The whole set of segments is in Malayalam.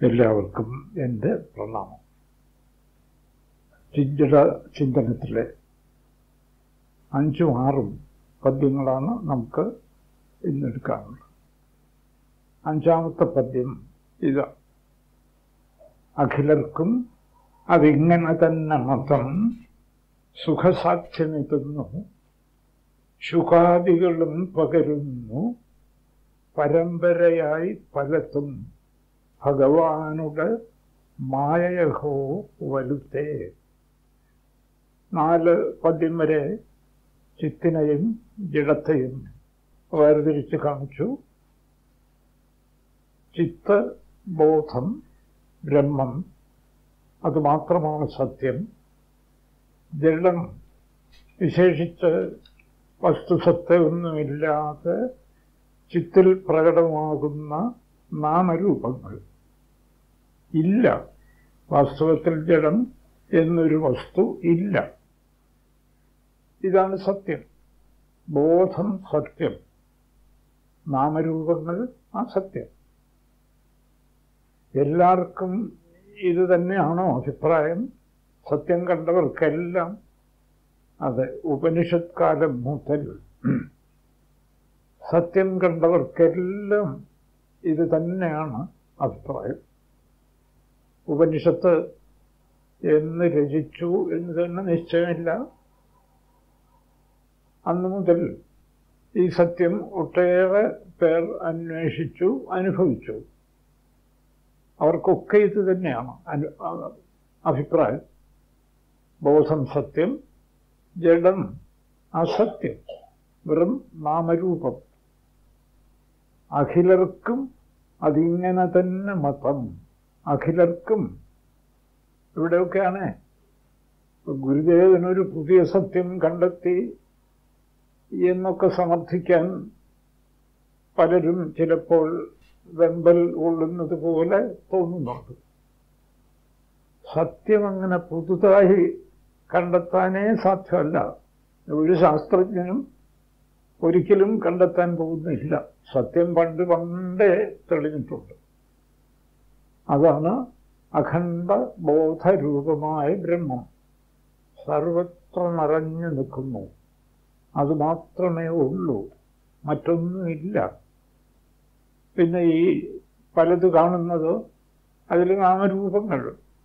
എല്ലാവർക്കും എൻ്റെ പ്രണാമം ചിഞ്ചിട ചിന്തനത്തിലെ അഞ്ചും ആറും പദ്യങ്ങളാണ് നമുക്ക് ഇന്നെടുക്കാനുള്ളത് അഞ്ചാമത്തെ പദ്യം ഇത് അഖിലർക്കും അതിങ്ങനെ തന്നെ മതം സുഖസാധ്യമെത്തുന്നു ശുഖാദികളും പകരുന്നു പരമ്പരയായി പലതും ഭഗവാനുടെ മായഹോ വലുത്തേ നാല് പദ്യം വരെ ചിത്തിനെയും ജഡത്തെയും വേർതിരിച്ച് കാണിച്ചു ചിത്ത ബോധം ബ്രഹ്മം അത് മാത്രമാണ് സത്യം ജഡം വിശേഷിച്ച് വസ്തുസത്വമൊന്നുമില്ലാതെ ചിത്തിൽ പ്രകടമാകുന്ന നാമരൂപങ്ങൾ ഇല്ല വാസ്തവത്തിൽ ജഡം എന്നൊരു വസ്തു ഇല്ല ഇതാണ് സത്യം ബോധം സത്യം നാമരൂപങ്ങൾ അസത്യം എല്ലാവർക്കും ഇത് തന്നെയാണോ അഭിപ്രായം സത്യം കണ്ടവർക്കെല്ലാം അതെ ഉപനിഷത് കാലം മുതൽ സത്യം കണ്ടവർക്കെല്ലാം ഇത് തന്നെയാണ് അഭിപ്രായം ഉപനിഷത്ത് എന്ന് രചിച്ചു എന്ന് തന്നെ നിശ്ചയമില്ല അന്നു മുതൽ ഈ സത്യം ഒട്ടേറെ പേർ അന്വേഷിച്ചു അനുഭവിച്ചു അവർക്കൊക്കെ ഇത് തന്നെയാണ് അനു അഭിപ്രായം ബോധം സത്യം ജഡം അസത്യം വെറും നാമരൂപം അഖിലർക്കും അതിങ്ങനെ തന്നെ മതം അഖിലർക്കും ഇവിടെയൊക്കെയാണ് ഗുരുദേവനൊരു പുതിയ സത്യം കണ്ടെത്തി എന്നൊക്കെ സമർത്ഥിക്കാൻ പലരും ചിലപ്പോൾ വെമ്പൽ കൊള്ളുന്നത് പോലെ തോന്നുന്നുണ്ട് സത്യം അങ്ങനെ പുതുതായി കണ്ടെത്താനേ സാധ്യമല്ല ഒരു ശാസ്ത്രജ്ഞനും ഒരിക്കലും കണ്ടെത്താൻ പോകുന്നില്ല സത്യം പണ്ട് പണ്ടേ തെളിഞ്ഞിട്ടുണ്ട് അതാണ് അഖണ്ഡ ബോധരൂപമായ ബ്രഹ്മം സർവത്ര നിറഞ്ഞു നിൽക്കുന്നു അത് മാത്രമേ ഉള്ളൂ മറ്റൊന്നുമില്ല പിന്നെ ഈ പലത് കാണുന്നത് അതിൽ നാമരൂപങ്ങൾ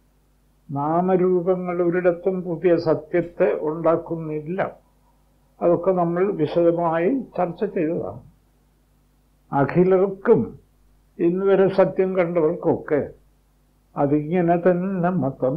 നാമരൂപങ്ങൾ ഒരിടത്തും പുതിയ സത്യത്തെ ഉണ്ടാക്കുന്നില്ല അതൊക്കെ നമ്മൾ വിശദമായി ചർച്ച ചെയ്തതാണ് അഖിലർക്കും ഇന്ന് വരെ സത്യം കണ്ടവർക്കൊക്കെ അതിങ്ങനെ തന്നെ മതം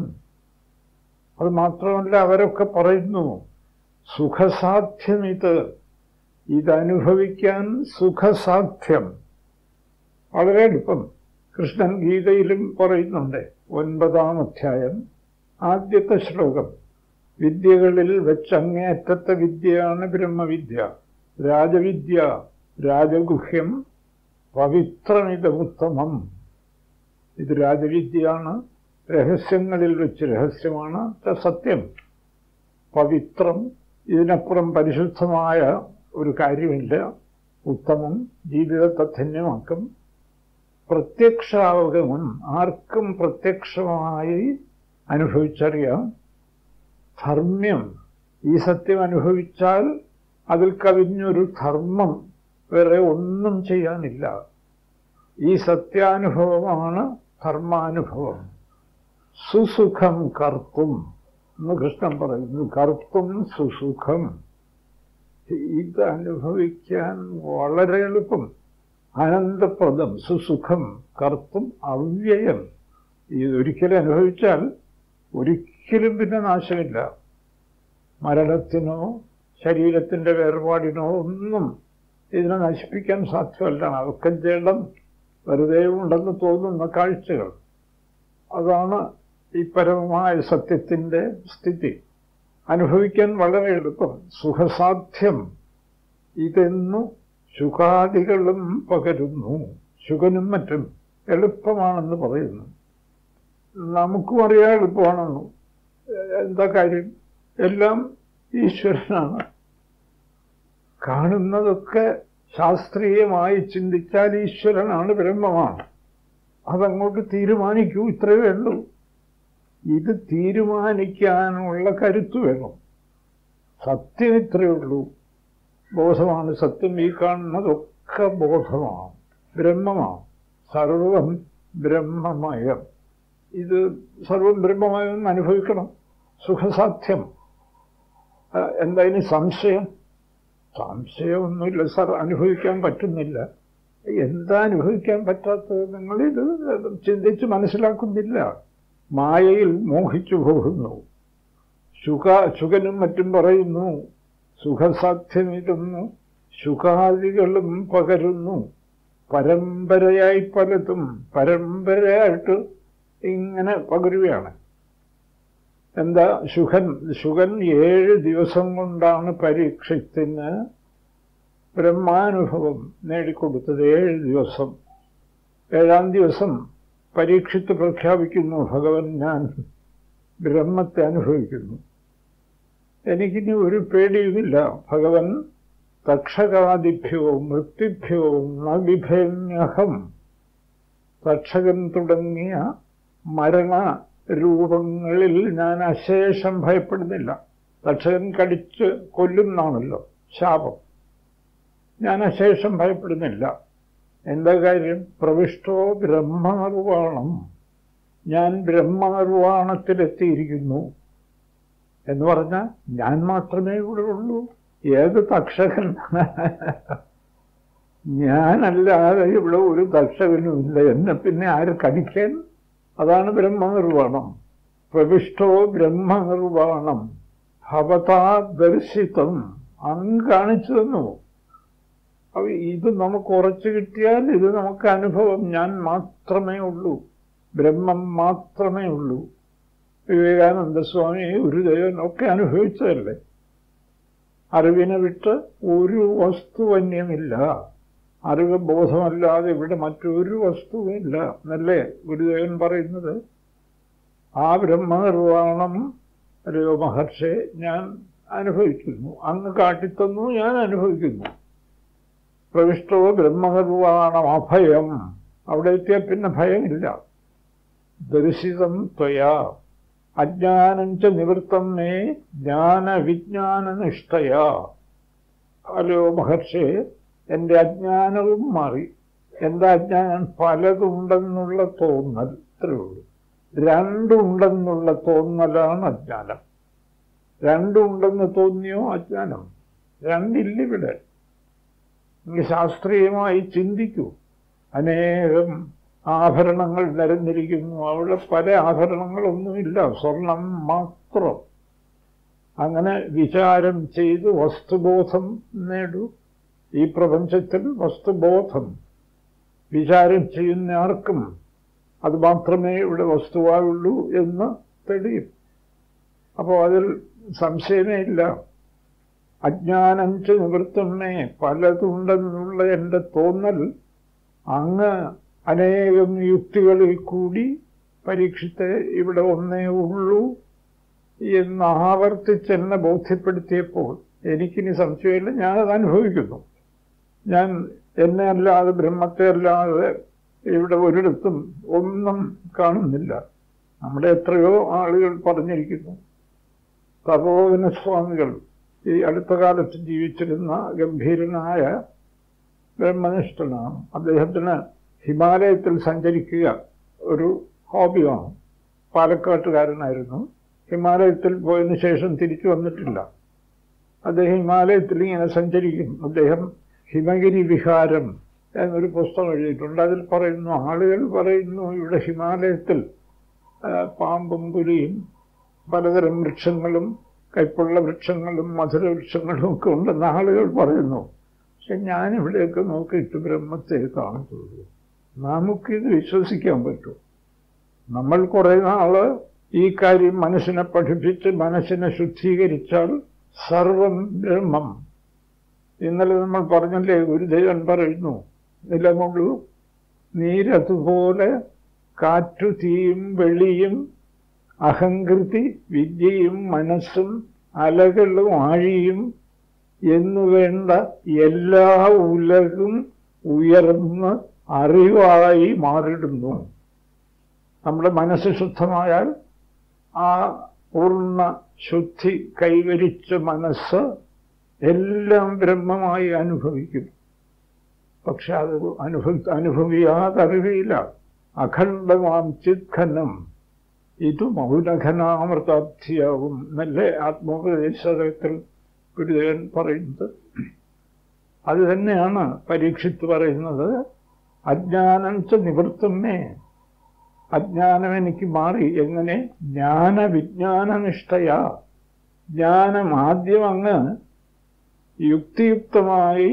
അത് മാത്രമല്ല അവരൊക്കെ പറയുന്നു സുഖസാധ്യം ഇത് ഇതനുഭവിക്കാൻ സുഖസാധ്യം വളരെ എളുപ്പം കൃഷ്ണൻ ഗീതയിലും പറയുന്നുണ്ട് ഒൻപതാം അധ്യായം ആദ്യത്തെ ശ്ലോകം വിദ്യകളിൽ വെച്ചങ്ങേറ്റത്തെ വിദ്യയാണ് ബ്രഹ്മവിദ്യ രാജവിദ്യ രാജഗുഹ്യം പവിത്രമിതമുത്തമം ഇത് രാജവിദ്യയാണ് രഹസ്യങ്ങളിൽ വെച്ച് രഹസ്യമാണ് സത്യം പവിത്രം ഇതിനപ്പുറം പരിശുദ്ധമായ ഒരു കാര്യമില്ല ഉത്തമം ജീവിതത്തെ ധന്യമാക്കും പ്രത്യക്ഷാവഗമം ആർക്കും പ്രത്യക്ഷമായി അനുഭവിച്ചറിയാം ധർമ്മ്യം ഈ സത്യം അനുഭവിച്ചാൽ അതിൽ കവിഞ്ഞൊരു ധർമ്മം വേറെ ഒന്നും ചെയ്യാനില്ല ഈ സത്യാനുഭവമാണ് ധർമാനുഭവം സുസുഖം കർത്തും എന്ന് കൃഷ്ണൻ പറയുന്നു കർത്തും സുസുഖം ഇത് അനുഭവിക്കാൻ വളരെ എളുപ്പം ആനന്ദപ്രദം സുസുഖം കർത്തും അവ്യയം ഇതൊരിക്കലും അനുഭവിച്ചാൽ ഒരിക്കലും പിന്നെ നാശമില്ല മരണത്തിനോ ശരീരത്തിൻ്റെ വേർപാടിനോ ഒന്നും ഇതിനെ നശിപ്പിക്കാൻ സാധ്യമല്ല അതൊക്കെ ജഡം വെറുതെ ഉണ്ടെന്ന് തോന്നുന്ന കാഴ്ചകൾ അതാണ് ഈ പരമമായ സത്യത്തിൻ്റെ സ്ഥിതി അനുഭവിക്കാൻ വളരെ എളുപ്പം സുഖസാധ്യം ഇതെന്നു സുഖാദികളും പകരുന്നു സുഖനും മറ്റും എളുപ്പമാണെന്ന് പറയുന്നു നമുക്കും അറിയാൻ എളുപ്പമാണെന്നു എന്താ കാര്യം എല്ലാം ഈശ്വരനാണ് കാണുന്നതൊക്കെ ശാസ്ത്രീയമായി ചിന്തിച്ചാൽ ഈശ്വരനാണ് ബ്രഹ്മമാണ് അതങ്ങോട്ട് തീരുമാനിക്കൂ ഇത്രയേ ഉള്ളൂ ഇത് തീരുമാനിക്കാനുള്ള കരുത്ത് വേണം സത്യം ഇത്രയേ ഉള്ളൂ ബോധമാണ് സത്യം ഈ കാണുന്നതൊക്കെ ബോധമാണ് ബ്രഹ്മമാണ് സർവം ബ്രഹ്മമയം ഇത് സർവം ബ്രഹ്മമയം അനുഭവിക്കണം സുഖസാധ്യം ആ, എന്താ ഇനി സംശയം സംശയമൊന്നുമില്ല സാർ അനുഭവിക്കാൻ പറ്റുന്നില്ല എന്താ അനുഭവിക്കാൻ പറ്റാത്തത് നിങ്ങളിത് ചിന്തിച്ച് മനസ്സിലാക്കുന്നില്ല മായയിൽ മോഹിച്ചു പോകുന്നു സുഖ സുഖനും മറ്റും പറയുന്നു സുഖസാധ്യമിരുന്നു സുഖാദികളും പകരുന്നു പരമ്പരയായി പലതും പരമ്പരയായിട്ട് ഇങ്ങനെ പകരുകയാണ് എന്താ ശുഖൻ ശുഖൻ ഏഴ് ദിവസം കൊണ്ടാണ് പരീക്ഷത്തിന് ബ്രഹ്മാനുഭവം നേടിക്കൊടുത്തത് ഏഴ് ദിവസം ഏഴാം ദിവസം പരീക്ഷിത്ത് പ്രഖ്യാപിക്കുന്നു ഭഗവൻ ഞാൻ ബ്രഹ്മത്തെ അനുഭവിക്കുന്നു എനിക്കിനി ഒരു പേടിയുമില്ല ഭഗവൻ തക്ഷകാദിഭ്യോ മൃത്യുഭ്യോ ന വിഭേമ്യഹം തക്ഷകൻ തുടങ്ങിയ മരണ രൂപങ്ങളിൽ ഞാൻ അശേഷം ഭയപ്പെടുന്നില്ല തക്ഷകൻ കടിച്ച് കൊല്ലുന്നാണല്ലോ ശാപം ഞാൻ അശേഷം ഭയപ്പെടുന്നില്ല എന്താ കാര്യം പ്രവിഷ്ടോ ബ്രഹ്മനിർവാണം ഞാൻ ബ്രഹ്മനിർവാണത്തിലെത്തിയിരിക്കുന്നു എന്ന് പറഞ്ഞാൽ ഞാൻ മാത്രമേ ഇവിടെ ഉള്ളൂ ഏത് തക്ഷകൻ ഞാനല്ലാതെ ഇവിടെ ഒരു തക്ഷകനുമില്ല എന്നെ പിന്നെ ആര് കടിക്കാൻ അതാണ് ബ്രഹ്മനിർവാണം പ്രവിഷ്ടോ ബ്രഹ്മനിർവാണം ഭവതാ ദർശിതം അങ്ങ് കാണിച്ചു തന്നു അപ്പൊ ഇത് നമുക്ക് ഉറച്ചു കിട്ടിയാൽ ഇത് നമുക്ക് അനുഭവം ഞാൻ മാത്രമേ ഉള്ളൂ ബ്രഹ്മം മാത്രമേ ഉള്ളൂ വിവേകാനന്ദ സ്വാമി ഗുരുദേവൻ ഒക്കെ അനുഭവിച്ചതല്ലേ അറിവിനെ വിട്ട് ഒരു വസ്തുവന്യമില്ല അറിവ് ബോധമല്ലാതെ ഇവിടെ മറ്റൊരു വസ്തുവില്ല എന്നല്ലേ ഗുരുദേവൻ പറയുന്നത് ആ ബ്രഹ്മനിർവാണം അല്ലയോ മഹർഷെ ഞാൻ അനുഭവിക്കുന്നു അങ്ങ് കാട്ടിത്തന്നു ഞാൻ അനുഭവിക്കുന്നു പ്രവിഷ്ടോ ബ്രഹ്മനിർവാണം അഭയം അവിടെ എത്തിയാൽ പിന്നെ ഭയമില്ല ദർശിതം ത്വയാ അജ്ഞാനം ച നിവൃത്തം മേ ജ്ഞാനവിജ്ഞാനനിഷ്ഠയാ ഹലോ മഹർഷേ എൻ്റെ അജ്ഞാനവും മാറി എന്താ അജ്ഞാനം പലതുണ്ടെന്നുള്ള തോന്നൽ ഇത്രയേ ഉള്ളൂ രണ്ടുണ്ടെന്നുള്ള തോന്നലാണ് അജ്ഞാനം രണ്ടുണ്ടെന്ന് തോന്നിയോ അജ്ഞാനം രണ്ടില്ലിവിടെ നിങ്ങൾ ശാസ്ത്രീയമായി ചിന്തിക്കൂ അനേകം ആഭരണങ്ങൾ നിരന്നിരിക്കുന്നു അവിടെ പല ആഭരണങ്ങളൊന്നുമില്ല സ്വർണം മാത്രം അങ്ങനെ വിചാരം ചെയ്ത് വസ്തുബോധം നേടൂ ഈ പ്രപഞ്ചത്തിൽ വസ്തുബോധം വിചാരം ചെയ്യുന്ന ആർക്കും അത് മാത്രമേ ഇവിടെ വസ്തുവായുള്ളൂ എന്ന് തെളിയും അപ്പോൾ അതിൽ സംശയമേ ഇല്ല അജ്ഞാനം ച നിവൃത്തമേ പലതുണ്ടെന്നുള്ള എൻ്റെ തോന്നൽ അങ്ങ് അനേകം യുക്തികളിൽ കൂടി പരീക്ഷിച്ച് ഇവിടെ ഒന്നേ ഉള്ളൂ എന്ന് ആവർത്തിച്ച് എന്നെ ബോധ്യപ്പെടുത്തിയപ്പോൾ എനിക്കിനി സംശയമില്ല ഞാനത് അനുഭവിക്കുന്നു ഞാൻ എന്നെ അല്ലാതെ ബ്രഹ്മത്തെ അല്ലാതെ ഇവിടെ ഒരിടത്തും ഒന്നും കാണുന്നില്ല നമ്മുടെ എത്രയോ ആളുകൾ പറഞ്ഞിരിക്കുന്നു തപോവന സ്വാമികൾ ഈ അടുത്ത കാലത്ത് ജീവിച്ചിരുന്ന ഗംഭീരനായ ബ്രഹ്മനിഷ്ഠനാണ് അദ്ദേഹത്തിന് ഹിമാലയത്തിൽ സഞ്ചരിക്കുക ഒരു ഹോബിയാണ് പാലക്കാട്ടുകാരനായിരുന്നു ഹിമാലയത്തിൽ പോയതിനു ശേഷം തിരിച്ചു വന്നിട്ടില്ല അദ്ദേഹം ഹിമാലയത്തിൽ ഇങ്ങനെ സഞ്ചരിക്കും അദ്ദേഹം ഹിമഗിരി വിഹാരം എന്നൊരു പുസ്തകം എഴുതിയിട്ടുണ്ട് അതിൽ പറയുന്നു ആളുകൾ പറയുന്നു ഇവിടെ ഹിമാലയത്തിൽ ആ, പാമ്പും പുലിയും പലതരം വൃക്ഷങ്ങളും കൈപ്പുള്ള വൃക്ഷങ്ങളും മധുര വൃക്ഷങ്ങളും ഒക്കെ ഉണ്ടെന്ന് ആളുകൾ പറയുന്നു പക്ഷെ ഞാനിവിടെയൊക്കെ നോക്കിയിട്ട് ബ്രഹ്മത്തെ കാണുന്നുള്ളൂ നമുക്കിത് വിശ്വസിക്കാൻ പറ്റും നമ്മൾ കുറെ നാള് ഈ കാര്യം മനസ്സിനെ പഠിപ്പിച്ച് മനസ്സിനെ ശുദ്ധീകരിച്ചാൽ സർവം ബ്രഹ്മം ഇന്നലെ നമ്മൾ പറഞ്ഞല്ലേ ഗുരുദേവൻ പറയുന്നു നിലകൊള്ളു നീരതുപോലെ കാറ്റു തീയും വെളിയും അഹങ്കൃതി വിദ്യയും മനസ്സും അലകളും ആഴിയും എന്നുവേണ്ട എല്ലാ ഉലകും ഉയർന്ന് അറിവായി മാറിടുന്നു നമ്മുടെ മനസ്സ് ശുദ്ധമായാൽ ആ പൂർണ്ണ ശുദ്ധി കൈവരിച്ച മനസ്സ് എല്ലാം ബ്രഹ്മമായി അനുഭവിക്കും പക്ഷെ അത് അനുഭവി അനുഭവിയാതെ അറിവിയില്ല അഖണ്ഡമാം ചിത്ഖനം ഇത് മൗനഘനാമൃതാബ്ധിയാവും നല്ല ആത്മോപദേശത്തിൽ ഗുരുദേവൻ പറയുന്നത് അത് തന്നെയാണ് പരീക്ഷിത്ത് പറയുന്നത് അജ്ഞാനം ച നിവൃത്തമേ അജ്ഞാനം എനിക്ക് മാറി എങ്ങനെ ജ്ഞാനവിജ്ഞാനനിഷ്ഠയാ ജ്ഞാനം ആദ്യം അങ്ങ് യുക്തിയുക്തമായി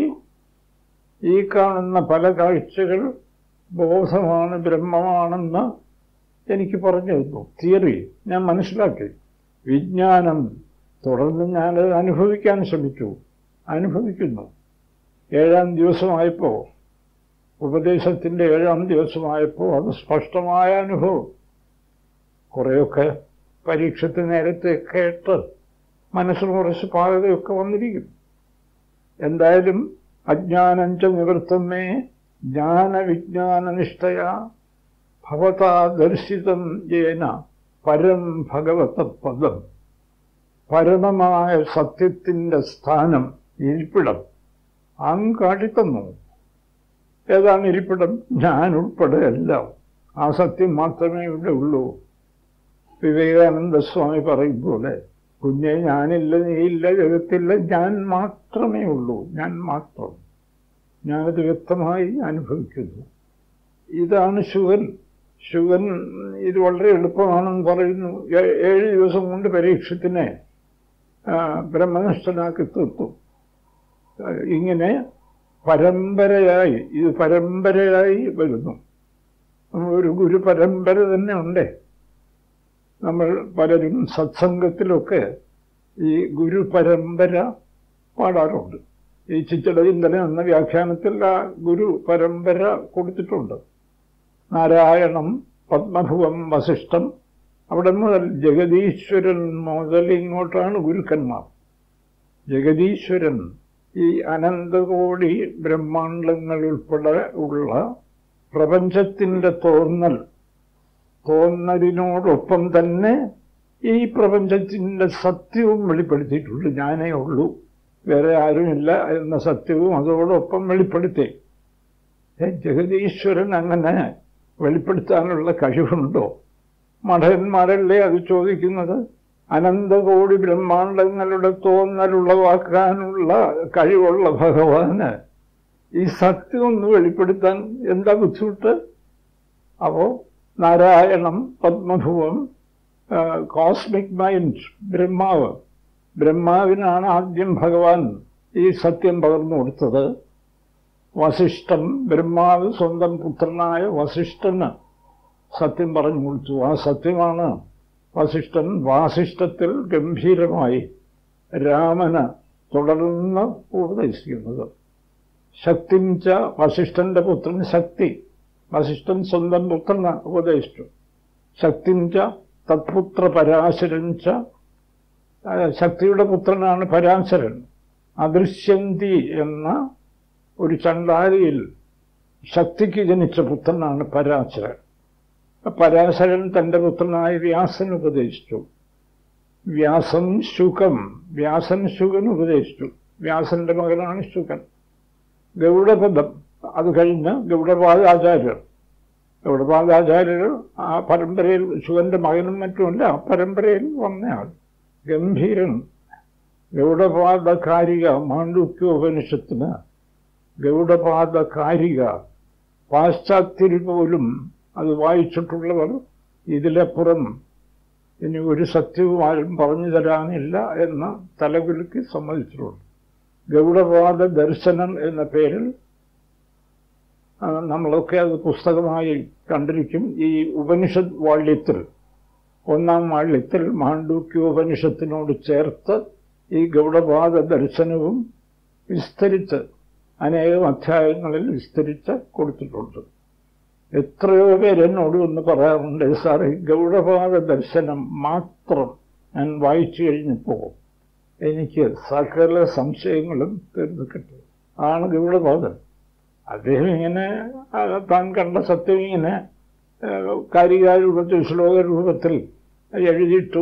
ഈ കാണുന്ന പല കാഴ്ചകൾ ബോധമാണ് ബ്രഹ്മമാണെന്ന് എനിക്ക് പറഞ്ഞു തന്നു തിയറി ഞാൻ മനസ്സിലാക്കി വിജ്ഞാനം തുടർന്ന് ഞാനത് അനുഭവിക്കാൻ ശ്രമിച്ചു അനുഭവിക്കുന്നു ഏഴാം ദിവസമായപ്പോൾ ഉപദേശത്തിൻ്റെ ഏഴാം ദിവസമായപ്പോൾ അത് സ്പഷ്ടമായ അനുഭവം കുറേയൊക്കെ പരീക്ഷത്ത് നേരത്തെ കേട്ട് മനസ്സിന് കുറച്ച് പാകതയൊക്കെ വന്നിരിക്കും എന്തായാലും അജ്ഞാനഞ്ച നിവൃത്തമേ ജ്ഞാനവിജ്ഞാനനിഷ്ഠയ ഭവതാ ദർശിതം ജേന പരം ഭഗവത പദം പരമമായ സത്യത്തിൻ്റെ സ്ഥാനം ഇരിപ്പിടം അങ്ങ് കാട്ടിത്തന്നു ഏതാണ് ഇരിപ്പിടം ഞാൻ ഉൾപ്പെടെ എല്ലാം ആ സത്യം മാത്രമേ ഇവിടെ ഉള്ളൂ വിവേകാനന്ദ സ്വാമി പറയും പോലെ കുഞ്ഞെ ഞാനില്ല നീയില്ല ജഗത്തില്ല ഞാൻ മാത്രമേ ഉള്ളൂ ഞാൻ മാത്രം ഞാനത് വ്യക്തമായി അനുഭവിക്കുന്നു ഇതാണ് ശുവൻ ശുവൻ ഇത് വളരെ എളുപ്പമാണെന്ന് പറയുന്നു ഏ- ഏഴ് ദിവസം കൊണ്ട് പരീക്ഷത്തിനെ ആ, ബ്രഹ്മനിഷ്ഠനാക്കി തീർത്തു ആ, ഇങ്ങനെ പരമ്പരയായി ഇത് പരമ്പരയായി വരുന്നു ഒരു ഗുരു പരമ്പര തന്നെ ഉണ്ടേ നമ്മൾ പലരും സത്സംഗത്തിലൊക്കെ ഈ ഗുരു പരമ്പര പാടാറുണ്ട് ഈ ചിച്ചടചിന്തന എന്ന വ്യാഖ്യാനത്തിൽ ആ ഗുരു പരമ്പര കൊടുത്തിട്ടുണ്ട് നാരായണം പത്മഭുവം വസിഷ്ഠം അവിടെ മുതൽ ജഗദീശ്വരൻ മുതൽ ഇങ്ങോട്ടാണ് ഗുരുക്കന്മാർ ജഗദീശ്വരൻ ഈ അനന്തകോടി ബ്രഹ്മാണ്ടങ്ങൾ ഉൾപ്പെടെ ഉള്ള പ്രപഞ്ചത്തിൻ്റെ തോന്നൽ തോന്നലിനോടൊപ്പം തന്നെ ഈ പ്രപഞ്ചത്തിൻ്റെ സത്യവും വെളിപ്പെടുത്തിയിട്ടുണ്ട് ഞാനേ ഉള്ളൂ വേറെ ആരുമില്ല എന്ന സത്യവും അതോടൊപ്പം വെളിപ്പെടുത്തി ഏ, ജഗദീശ്വരൻ അങ്ങനെ വെളിപ്പെടുത്താനുള്ള കഴിവുണ്ടോ മഠന്മാരല്ലേ അത് ചോദിക്കുന്നത് അനന്തകോടി ബ്രഹ്മാണ്ടങ്ങളുടെ തോന്നലുളവാക്കാനുള്ള കഴിവുള്ള ഭഗവാന് ഈ സത്യം ഒന്ന് വെളിപ്പെടുത്താൻ എന്താ ബുദ്ധിമുട്ട് അപ്പോ നാരായണം പത്മഭുവം കോസ്മിക് മൈൻഡ് ബ്രഹ്മാവ് ബ്രഹ്മാവിനാണ് ആദ്യം ഭഗവാൻ ഈ സത്യം പകർന്നു കൊടുത്തത് വസിഷ്ഠം ബ്രഹ്മാവ് സ്വന്തം പുത്രനായ വസിഷ്ഠന് സത്യം പറഞ്ഞു കൊടുത്തു ആ സത്യമാണ് വസിഷ്ഠൻ വാസിഷ്ഠത്തിൽ ഗംഭീരമായി രാമന് തുടർന്ന് ഉപദേശിക്കുന്നത് ശക്തിഞ്ച വസിഷ്ഠന്റെ പുത്രൻ ശക്തി വസിഷ്ഠൻ സ്വന്തം പുത്രന് ഉപദേശിച്ചു ശക്തിഞ്ച തത്പുത്ര പരാശരഞ്ച ആ, ശക്തിയുടെ പുത്രനാണ് പരാശരൻ അദൃശ്യന്തി എന്ന ഒരു ചണ്ടാരിയിൽ ശക്തിക്ക് ജനിച്ച പുത്രനാണ് പരാശരൻ പരാശരൻ തന്റെ പുത്രനായ വ്യാസൻ ഉപദേശിച്ചു വ്യാസം ശുകം വ്യാസൻ ശുകൻ ഉപദേശിച്ചു വ്യാസന്റെ മകനാണ് ശുകൻ ഗൗഡപദം അത് കഴിഞ്ഞ് ഗൗഡപാദാചാര്യർ ഗൗഡപാദാചാര്യർ ആ പരമ്പരയിൽ ശുകന്റെ മകനും മറ്റുമല്ല ആ പരമ്പരയിൽ വന്നയാൾ ഗംഭീരൻ ഗൗഡപാദകാരിക മാണ്ഡുക്യോപനിഷത്തിന് ഗൗഡപാദകാരിക പാശ്ചാത്യരിൽ പോലും അത് വായിച്ചിട്ടുള്ളവർ ഇതിലപ്പുറം ഇനി ഒരു സത്യവും ആരും പറഞ്ഞു തരാനില്ല എന്ന് തലകുലുക്കി സമ്മതിച്ചിട്ടുണ്ട് ഗൗഡപാദ ദർശനം എന്ന പേരിൽ ആ, നമ്മളൊക്കെ അത് പുസ്തകമായി കണ്ടിരിക്കും ഈ ഉപനിഷത്ത് വാള്യത്തിൽ ഒന്നാം വാള്യത്തിൽ മാണ്ഡൂക്യോപനിഷത്തിനോട് ചേർത്ത് ഈ ഗൗഡപാദ ദർശനവും വിസ്തരിച്ച് അനേകം അധ്യായങ്ങളിൽ വിസ്തരിച്ച് കൊടുത്തിട്ടുണ്ട് എത്രയോ പേര് എന്നോട് ഒന്ന് പറയാറുണ്ട് സാറേ ഗൗഡപാദ ദർശനം മാത്രം ഞാൻ വായിച്ചു കഴിഞ്ഞപ്പോൾ എനിക്ക് സകല സംശയങ്ങളും തീർന്നു കിട്ടി ആണ് ഗൗഡപാദൻ അദ്ദേഹം ഇങ്ങനെ ആ, താൻ കണ്ട സത്യം ഇങ്ങനെ കാരികാരൂപത്തിൽ ശ്ലോക രൂപത്തിൽ എഴുതിയിട്ടു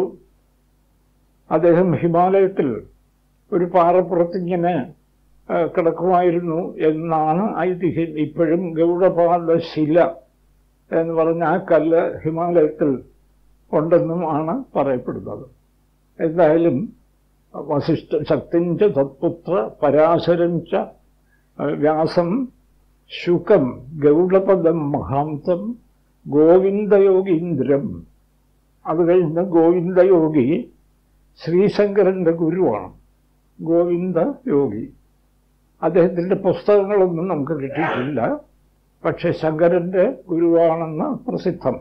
അദ്ദേഹം ഹിമാലയത്തിൽ ഒരു പാറപ്പുറത്തിങ്ങനെ ആ, കിടക്കുമായിരുന്നു എന്നാണ് ഐതിഹ്യം ഇപ്പോഴും ഗൗഡപാദ ശില എന്ന് പറഞ്ഞ ആ കല്ല് ഹിമാലയത്തിൽ ഉണ്ടെന്നും ആണ് പറയപ്പെടുന്നത് എന്തായാലും വസിഷ്ഠ ശക്തിഞ്ച തത്പുത്ര പരാശരം ച ആ, വ്യാസം ശുകം ഗൗഡപദം മഹാന്തം ഗോവിന്ദയോഗീന്ദ്രം അത് കഴിഞ്ഞ് ഗോവിന്ദയോഗി ശ്രീശങ്കരന്റെ ഗുരുവാണ് ഗോവിന്ദ യോഗി അദ്ദേഹത്തിൻ്റെ പുസ്തകങ്ങളൊന്നും നമുക്ക് കിട്ടിയിട്ടില്ല പക്ഷെ ശങ്കരന്റെ ഗുരുവാണെന്ന് പ്രസിദ്ധം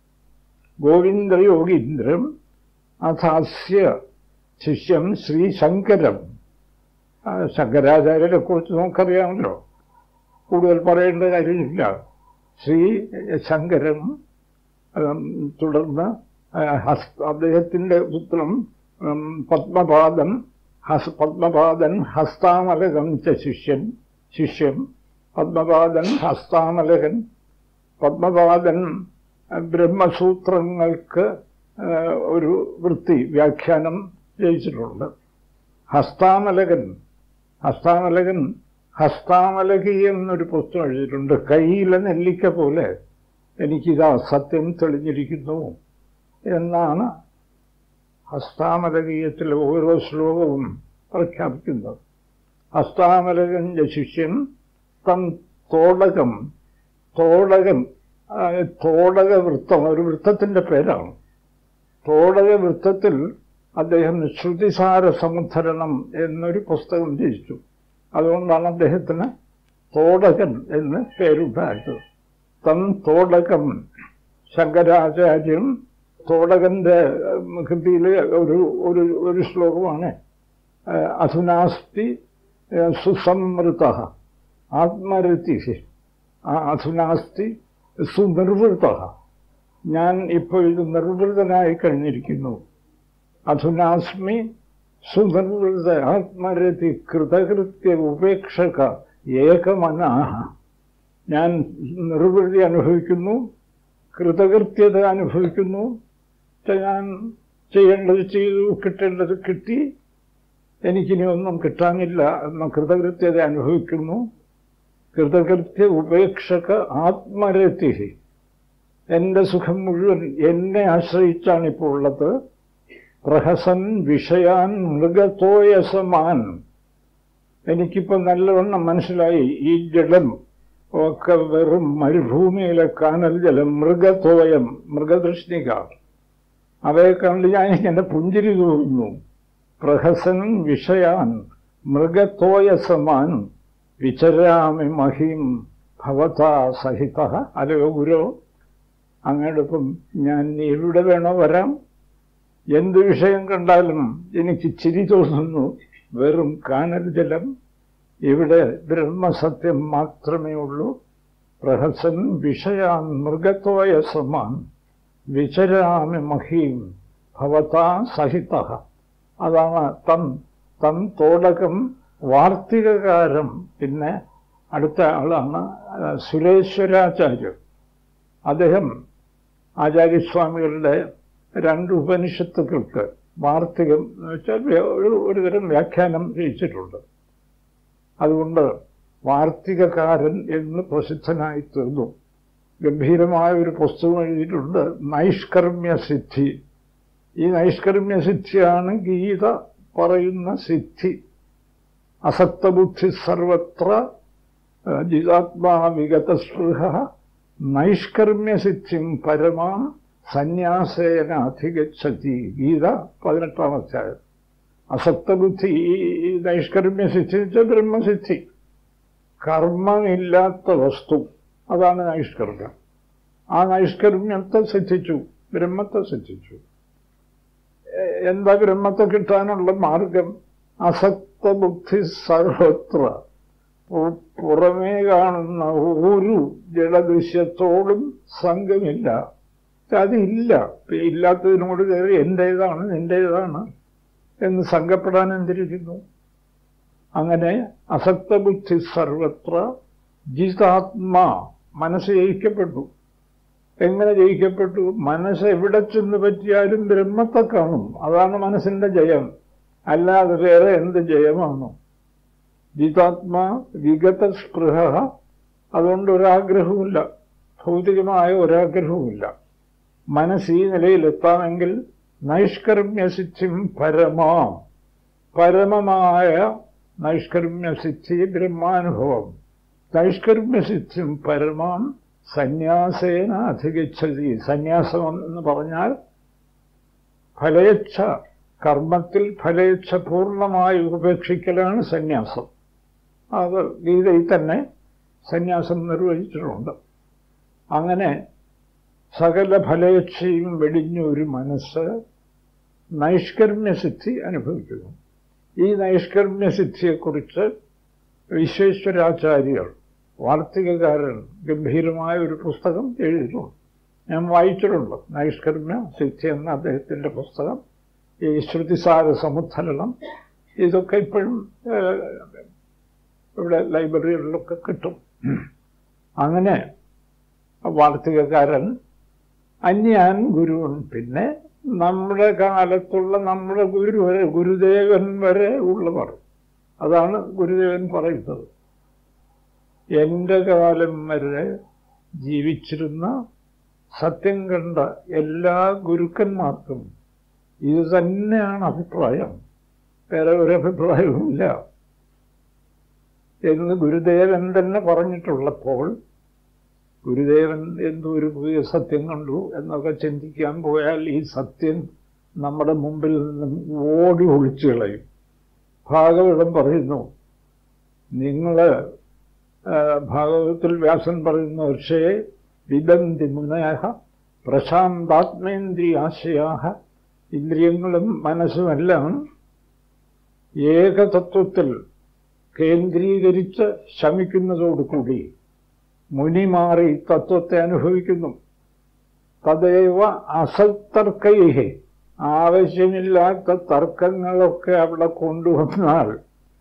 ഗോവിന്ദയോഗീന്ദ്രം അഥാസ്യ ശിഷ്യം ശ്രീശങ്കരം ആ, ശങ്കരാചാര്യരെ കുറിച്ച് നമുക്കറിയാമല്ലോ കൂടുതൽ പറയേണ്ട കാര്യമില്ല ശ്രീ ശങ്കരൻ ഉം, തുടർന്ന് ആ, ഹസ് അദ്ദേഹത്തിൻ്റെ പുത്രം ഉം, പത്മപാദൻ ഹസ് പത്മപാദൻ ഹസ്താമലകൻ ച ശിഷ്യൻ ശിഷ്യൻ പത്മപാദൻ ഹസ്താമലകൻ പത്മപാദൻ ആ, ബ്രഹ്മസൂത്രങ്ങൾക്ക് ആ, ഒരു വൃത്തി വ്യാഖ്യാനം രചിച്ചിട്ടുണ്ട് ഹസ്താമലകൻ ഹസ്താമലകൻ ഹസ്താമലകി എന്നൊരു പുസ്തകം എഴുതിയിട്ടുണ്ട് കയ്യിലെ നെല്ലിക്ക പോലെ എനിക്കിതാ സത്യം തെളിഞ്ഞിരിക്കുന്നു എന്നാണ് ഹസ്താമലകീയത്തിലെ ഓരോ ശ്ലോകവും പ്രഖ്യാപിക്കുന്നത് ഹസ്താമലകന്റെ ശിഷ്യൻ തൻ തോടകം തോടകം ആ, തോടക വൃത്തം ഒരു വൃത്തത്തിന്റെ പേരാണ് തോടക വൃത്തത്തിൽ അദ്ദേഹം ശ്രുതിസാര സമുദ്ധരണം എന്നൊരു പുസ്തകം രചിച്ചു അതുകൊണ്ടാണ് അദ്ദേഹത്തിന് തോടകൻ എന്ന് പേരുണ്ടായത് തൻ തോടകം ശങ്കരാചാര്യൻ തോടകന്റെ കൃതിയിൽ ഒരു ഒരു ഒരു ശ്ലോകമാണ് ആ, അധുനാസ്തി ആ, സുസംവൃത ആത്മരതി ആ അധുനാസ്തി സുനിർവൃത ഞാൻ ഇപ്പോൾ ഇത് നിർവൃതനായി കഴിഞ്ഞിരിക്കുന്നു അധുനാസ്മി സുനിർവൃത ആത്മരതി കൃതകൃത്യ ഉപേക്ഷക ഏകമനാഹ ഞാൻ നിർവൃതി അനുഭവിക്കുന്നു കൃതകൃത്യത അനുഭവിക്കുന്നു ചെ- ഞാൻ ചെയ്യേണ്ടത് ചെയ്തു കിട്ടേണ്ടത് കിട്ടി എനിക്കിനി ഒന്നും കിട്ടാനില്ല എന്ന കൃതകൃത്യത അനുഭവിക്കുന്നു കൃതകൃത്യ ഉപേക്ഷക ആത്മരതി എൻ്റെ സുഖം മുഴുവൻ എന്നെ ആശ്രയിച്ചാണ് ഇപ്പോൾ ഉള്ളത് പ്രഹസൻ വിഷയാൻ മൃഗത്തോയസമാൻ എനിക്കിപ്പോൾ നല്ലവണ്ണം മനസ്സിലായി ഈ ജലം ഒക്കെ വെറും മരുഭൂമിയിലെ കാനൽ ജലം മൃഗത്തോയം മൃഗതൃഷ്ണിക അവയെ കണ്ട് ഞാൻ ഇങ്ങനെ പുഞ്ചിരി തോന്നുന്നു പ്രഹസൻ വിഷയാൻ മൃഗത്തോയസമാൻ വിചരാമി മഹീം ഭവതാ സഹിത അല്ലയോ ഗുരു അങ്ങോടൊപ്പം ഞാൻ എവിടെ വേണോ വരാം എന്ത് വിഷയം കണ്ടാലും എനിക്ക് ചിരി തോന്നുന്നു വെറും കാനൽ ജലം ഇവിടെ ബ്രഹ്മസത്യം മാത്രമേ ഉള്ളൂ പ്രഹസൻ വിഷയാൻ മൃഗത്തോയ സമാൻ വിചരാമി മഹീം ഭവതാ സഹിത അതാണ് തം തം തോടകം വാർത്തികകാരം പിന്നെ അടുത്ത ആളാണ് ആ, സുരേശ്വരാചാര്യർ അദ്ദേഹം ആചാര്യസ്വാമികളുടെ രണ്ട് ഉപനിഷത്തുക്കൾക്ക് വാർത്തികം എന്ന് വെച്ചാൽ വ്യ- ഒരു ഒരുതരം വ്യാഖ്യാനം രചിച്ചിട്ടുണ്ട് അതുകൊണ്ട് വാർത്തികകാരൻ എന്ന് പ്രസിദ്ധനായി തീർന്നു ഗംഭീരമായ ഒരു പുസ്തകം എഴുതിയിട്ടുണ്ട് നൈഷ്കർമ്മ്യ സിദ്ധി ഈ നൈഷ്കർമ്മ്യ സിദ്ധിയാണ് ഗീത പറയുന്ന സിദ്ധി അസക്തബുദ്ധി സർവത്ര ഏഹ്, ജിതാത്മാ വിഗതസ്പൃഹ നൈഷ്കർമ്മ്യസിദ്ധിം പരമാം സന്യാസേന അധിഗച്ഛതി ഗീത പതിനെട്ടാം അധ്യായം അസക്തബുദ്ധി ഈ ഈ നൈഷ്കർമ്മ്യസിദ്ധി എന്ന് വെച്ചാൽ ബ്രഹ്മസിദ്ധി കർമ്മമില്ലാത്ത വസ്തു അതാണ് നൈഷ്കർമ്മ്യം ആ നൈഷ്കർമ്മ്യത്തെ സിദ്ധിച്ചു ബ്രഹ്മത്തെ സിദ്ധിച്ചു എ- എന്താ ബ്രഹ്മത്തെ കിട്ടാനുള്ള മാർഗം അസക്തബുദ്ധി സർവത്ര പു- പുറമേ കാണുന്ന ഒരു ജഡദൃശ്യത്തോടും സംഘമില്ല അതില്ല ഇല്ലാത്തതിനോട് കയറി എൻ്റേതാണ് നിൻ്റേതാണ് എന്ന് സംഘപ്പെടാൻ എന്തിരിക്കുന്നു അങ്ങനെ അസക്തബുദ്ധി സർവത്ര ജിതാത്മാ മനസ്സ് ജയിക്കപ്പെട്ടു എങ്ങനെ ജയിക്കപ്പെട്ടു മനസ്സ് എവിടെ ചെന്ന് പറ്റിയാലും ബ്രഹ്മത്തെ കാണും അതാണ് മനസ്സിന്റെ ജയം അല്ലാതെ വേറെ എന്ത് ജയമാണോ ജിതാത്മാ വിഗത സ്പൃഹ അതുകൊണ്ട് ഒരാഗ്രഹവുമില്ല ഭൗതികമായ ഒരാഗ്രഹവുമില്ല മനസ്സ് ഈ നിലയിലെത്താമെങ്കിൽ നൈഷ്കർമ്മ്യസിദ്ധിം പരമാം പരമമായ നൈഷ്കർമ്മ്യസിദ്ധി ബ്രഹ്മാനുഭവം നൈഷ്കർമ്മ്യസിദ്ധിം പരമാം സന്യാസേന അധികച്ചതി സന്യാസം എന്ന് പറഞ്ഞാൽ ഫലയച്ഛ കർമ്മത്തിൽ ഫലയച്ഛ പൂർണ്ണമായി ഉപേക്ഷിക്കലാണ് സന്യാസം അത് ഗീതയിൽ തന്നെ സന്യാസം നിർവഹിച്ചിട്ടുണ്ട് അങ്ങനെ സകല ഫലയച്ഛയും വെടിഞ്ഞ ഒരു മനസ്സ് നൈഷ്കർമ്മ്യസിദ്ധി അനുഭവിക്കുന്നു ഈ നൈഷ്കർമ്മ്യസിദ്ധിയെക്കുറിച്ച് വിശ്വേശ്വരാചാര്യർ വാർത്തികകാരൻ ഗംഭീരമായ ഒരു പുസ്തകം എഴുതിയിട്ടുണ്ട് ഞാൻ വായിച്ചിട്ടുണ്ട് നൈഷ്കർമ്മ്യ സിദ്ധി എന്ന അദ്ദേഹത്തിൻ്റെ പുസ്തകം ഈ ശ്രുതിസാര സമുദ്ധരണം ഇതൊക്കെ ഇപ്പോഴും ഇവിടെ ലൈബ്രറികളിലൊക്കെ കിട്ടും അങ്ങനെ വാർത്തികക്കാരൻ അന്യാൻ ഗുരുവൻ പിന്നെ നമ്മുടെ കാലത്തുള്ള നമ്മുടെ ഗുരു വരെ ഗുരുദേവൻ വരെ ഉള്ളവർ അതാണ് ഗുരുദേവൻ പറയുന്നത് എൻ്റെ കാലം വരെ ജീവിച്ചിരുന്ന സത്യം കണ്ട എല്ലാ ഗുരുക്കന്മാർക്കും ഇത് തന്നെയാണ് അഭിപ്രായം വേറെ ഒരു അഭിപ്രായവുമില്ല എന്ന് ഗുരുദേവൻ തന്നെ പറഞ്ഞിട്ടുള്ളപ്പോൾ ഗുരുദേവൻ എന്തോ ഒരു പുതിയ സത്യം കണ്ടു എന്നൊക്കെ ചിന്തിക്കാൻ പോയാൽ ഈ സത്യം നമ്മുടെ മുമ്പിൽ നിന്നും ഓടി ഒളിച്ചു കളയും ഭാഗവതം പറയുന്നു നിങ്ങൾ ഭാഗവതത്തിൽ വ്യാസൻ പറയുന്നു പക്ഷേ വിദന്തി മുനയഹ പ്രശാന്താത്മേന്ദ്രിയാശയാഹ ഇന്ദ്രിയങ്ങളും മനസ്സുമെല്ലാം ഏകതത്വത്തിൽ കേന്ദ്രീകരിച്ച് ശമിക്കുന്നതോടുകൂടി മുനി മാറി തത്വത്തെ അനുഭവിക്കുന്നു തദൈവ അസത്തർക്കൈഹി ആവശ്യമില്ലാത്ത തർക്കങ്ങളൊക്കെ അവിടെ കൊണ്ടുവന്നാൽ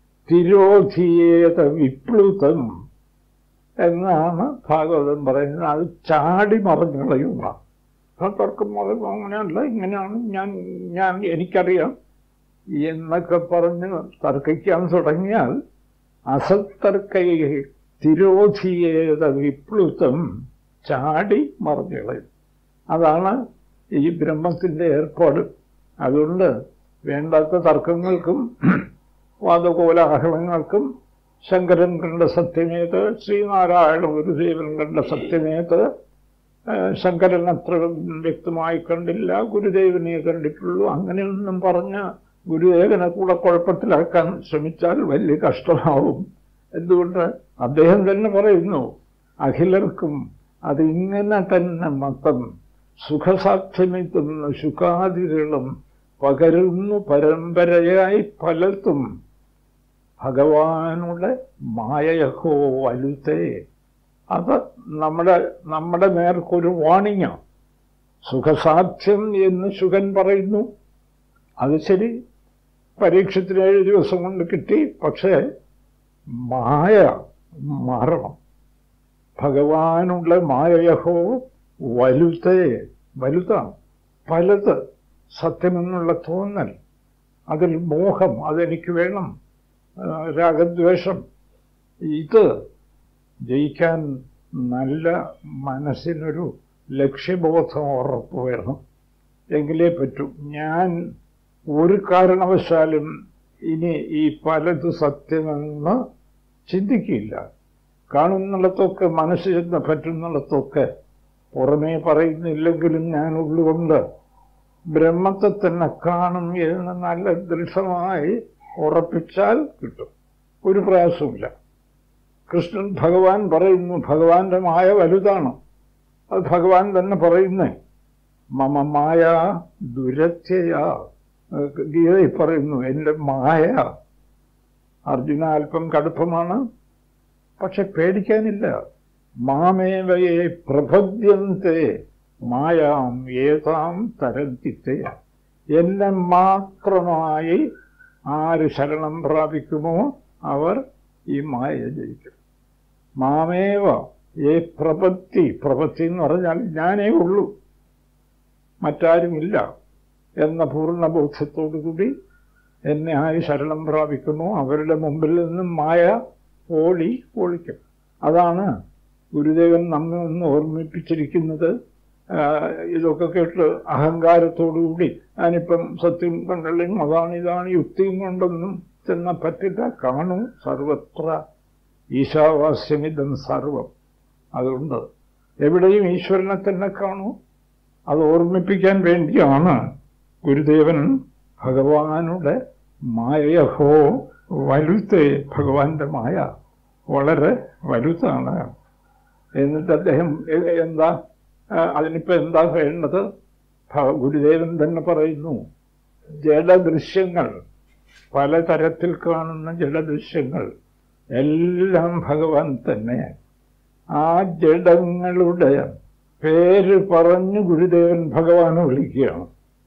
തിരോധിയേത വിപ്ലുതം എന്നാണ് ഭാഗവതം പറയുന്നത് അത് ചാടി മറിഞ്ഞു കളയുക ആ തർക്കം മുതൽ അങ്ങനെയല്ല ഇങ്ങനെയാണ് ഞാൻ ഞാൻ എനിക്കറിയാം എന്നൊക്കെ പറഞ്ഞ് തർക്കിക്കാൻ തുടങ്ങിയാൽ അസത്തർക്കൈ തിരോധിയേത വിപ്ലുതം ചാടി മറിഞ്ഞു കളയും അതാണ് ഈ ബ്രഹ്മത്തിൻ്റെ ഏർപ്പാട് അതുകൊണ്ട് വേണ്ടാത്ത തർക്കങ്ങൾക്കും വാദകോലാഹലങ്ങൾക്കും ശങ്കരൻ കണ്ട സത്യമേത് ശ്രീനാരായണ ഗുരുദേവൻ കണ്ട സത്യമേത് ശങ്കരൻ അത്ര വ്യക്തമായി കണ്ടില്ല ഗുരുദേവനെ കണ്ടിട്ടുള്ളൂ അങ്ങനെയൊന്നും പറഞ്ഞ് ഗുരുദേവനെ കൂടെ കുഴപ്പത്തിലാക്കാൻ ശ്രമിച്ചാൽ വലിയ കഷ്ടമാവും എന്തുകൊണ്ട് അദ്ദേഹം തന്നെ പറയുന്നു അഖിലർക്കും അതിങ്ങനെ തന്നെ മതം സുഖസാധ്യമെത്തുന്ന സുഖാദികളും പകരുന്നു പരമ്പരയായി പലർത്തും ഭഗവാനുടെ മായയഹോ വലുതേ അത് നമ്മുടെ നമ്മുടെ നേർക്കൊരു വാണിങ്ങാണ് സുഖസാധ്യം എന്ന് സുഖൻ പറയുന്നു അത് ശരി പരീക്ഷത്തിന് ഏഴ് ദിവസം കൊണ്ട് കിട്ടി പക്ഷേ മായ മാറണം ഭഗവാനുള്ള മായയഹോ വലുതേ വലുതാണ് പലത് സത്യമെന്നുള്ള തോന്നൽ അതിൽ മോഹം അതെനിക്ക് വേണം രാഗദ്വേഷം ഇത് ജയിക്കാൻ നല്ല മനസ്സിനൊരു ലക്ഷ്യബോധം ഉറപ്പ് വേണം എങ്കിലേ പറ്റൂ ഞാൻ ഒരു കാരണവശാലും ഇനി ഈ പലത് സത്യമെന്ന് ചിന്തിക്കില്ല കാണുന്നിടത്തൊക്കെ മനസ്സ് ചെന്ന് പറ്റുന്നിടത്തൊക്കെ പുറമേ പറയുന്നില്ലെങ്കിലും ഞാൻ ഉള്ളുകൊണ്ട് ബ്രഹ്മത്തെ തന്നെ കാണും എന്ന് നല്ല ദൃഢമായി ഉറപ്പിച്ചാൽ കിട്ടും ഒരു പ്രയാസമില്ല കൃഷ്ണൻ ഭഗവാൻ പറയുന്നു ഭഗവാന്റെ മായ വലുതാണ് അത് ഭഗവാൻ തന്നെ പറയുന്നേ മമ മായ ദുരത്യയാ ഗീതയിൽ പറയുന്നു എൻ്റെ മായ അർജുന അല്പം കടുപ്പമാണ് പക്ഷെ പേടിക്കാനില്ല മാമേവയെ പ്രഭദ്യന്തെ മായാം ഏതാം തരന്തിത്തെ എന്നെ മാത്രമായി ആര് ശരണം പ്രാപിക്കുമോ അവർ ഈ മായ ജയിക്കും മാമേവ ഏ പ്രപത്തി പ്രപത്തി എന്ന് പറഞ്ഞാൽ ഞാനേ ഉള്ളൂ മറ്റാരുമില്ല എന്ന പൂർണ്ണ ബോധ്യത്തോടുകൂടി എന്നെ ആയി ശരണം പ്രാപിക്കുന്നു അവരുടെ മുമ്പിൽ നിന്നും മായ ഓടി ഓളിക്കും അതാണ് ഗുരുദേവൻ നമ്മെ ഒന്ന് ഓർമ്മിപ്പിച്ചിരിക്കുന്നത് ആ, ഇതൊക്കെ കേട്ട് അഹങ്കാരത്തോടുകൂടി ഞാനിപ്പം സത്യം കണ്ടല്ലെങ്കിൽ അതാണ് ഇതാണ് യുക്തിയും കൊണ്ടൊന്നും ചെന്ന പറ്റില്ല കാണൂ സർവത്ര ഈശാവാസ്യമിതം സർവം അതുകൊണ്ട് എവിടെയും ഈശ്വരനെ തന്നെ കാണൂ അത് ഓർമ്മിപ്പിക്കാൻ വേണ്ടിയാണ് ഗുരുദേവൻ ഭഗവാനുടെ മായഹോ വലുത്ത് ഭഗവാന്റെ മായ വളരെ വലുതാണ് എന്നിട്ട് അദ്ദേഹം എ- എന്താ ആ, അതിനിപ്പോ എന്താ വേണ്ടത് ഭ- ഗുരുദേവൻ തന്നെ പറയുന്നു ജഡദൃശ്യങ്ങൾ പലതരത്തിൽ കാണുന്ന ജഡദൃശ്യങ്ങൾ എല്ലാം ഭഗവാൻ തന്നെ ആ ജഡങ്ങളുടെ പേര് പറഞ്ഞു ഗുരുദേവൻ ഭഗവാനെ വിളിക്കുകയാണ്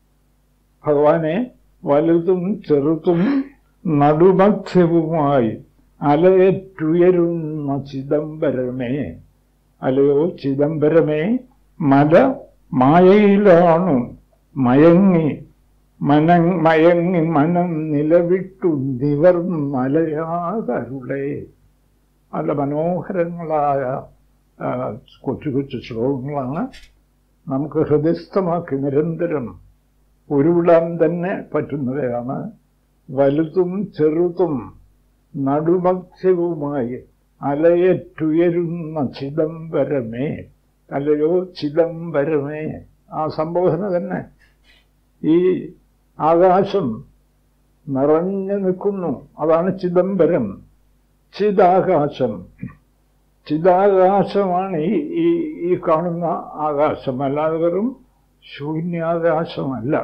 ഭഗവാനെ വലുതും ചെറുതും നടുമധ്യവുമായി അലയറ്റുയരുന്ന ചിദംബരമേ അലയോ ചിദംബരമേ മല മായയിലാണു മയങ്ങി മനം മയങ്ങി മനം നിലവിട്ടു നിവർ മലയാതരുളേ നല്ല മനോഹരങ്ങളായ ആ, കൊച്ചു കൊച്ചു ശ്ലോകങ്ങളാണ് നമുക്ക് ഹൃദയസ്ഥമാക്കി നിരന്തരം ഉരുവിടാൻ തന്നെ പറ്റുന്നവയാണ് വലുതും ചെറുതും നടുമധ്യവുമായി അലയറ്റുയരുന്ന ചിദംബരമേ അല്ലയോ ചിദംബരമേ ആ സംബോധന തന്നെ ഈ ആകാശം നിറഞ്ഞു നിൽക്കുന്നു അതാണ് ചിദംബരം ചിദാകാശം ചിദാകാശമാണ് ഈ ഈ ഈ കാണുന്ന ആകാശം അല്ലാതെ വെറും ശൂന്യാകാശമല്ല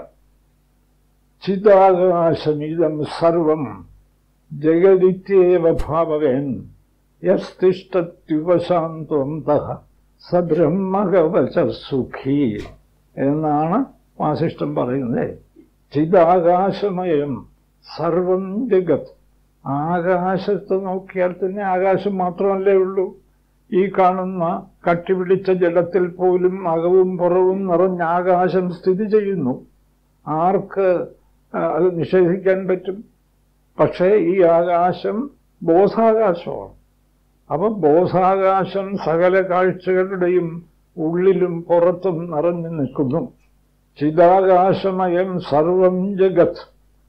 ചിദാകാശമിതം സർവം ജഗതിത്യേവ ഭാവവേൻ യസ്തിഷ്ടത്യുപശാന്തം സബ്രഹ്മകവച സുഖി എന്നാണ് വാസിഷ്ടം പറയുന്നത് ചിദാകാശമയം സർവം ജഗത് ആകാശത്ത് നോക്കിയാൽ തന്നെ ആകാശം മാത്രമല്ലേ ഉള്ളൂ ഈ കാണുന്ന കട്ടിപിടിച്ച ജലത്തിൽ പോലും അകവും പുറവും നിറഞ്ഞ ആകാശം സ്ഥിതി ചെയ്യുന്നു ആർക്ക് ആ, അത് നിഷേധിക്കാൻ പറ്റും പക്ഷേ ഈ ആകാശം ബോധാകാശമാണ് അപ്പം ബോധാകാശം സകല കാഴ്ചകളുടെയും ഉള്ളിലും പുറത്തും നിറഞ്ഞു നിൽക്കുന്നു ചിദാകാശമയം സർവം ജഗത്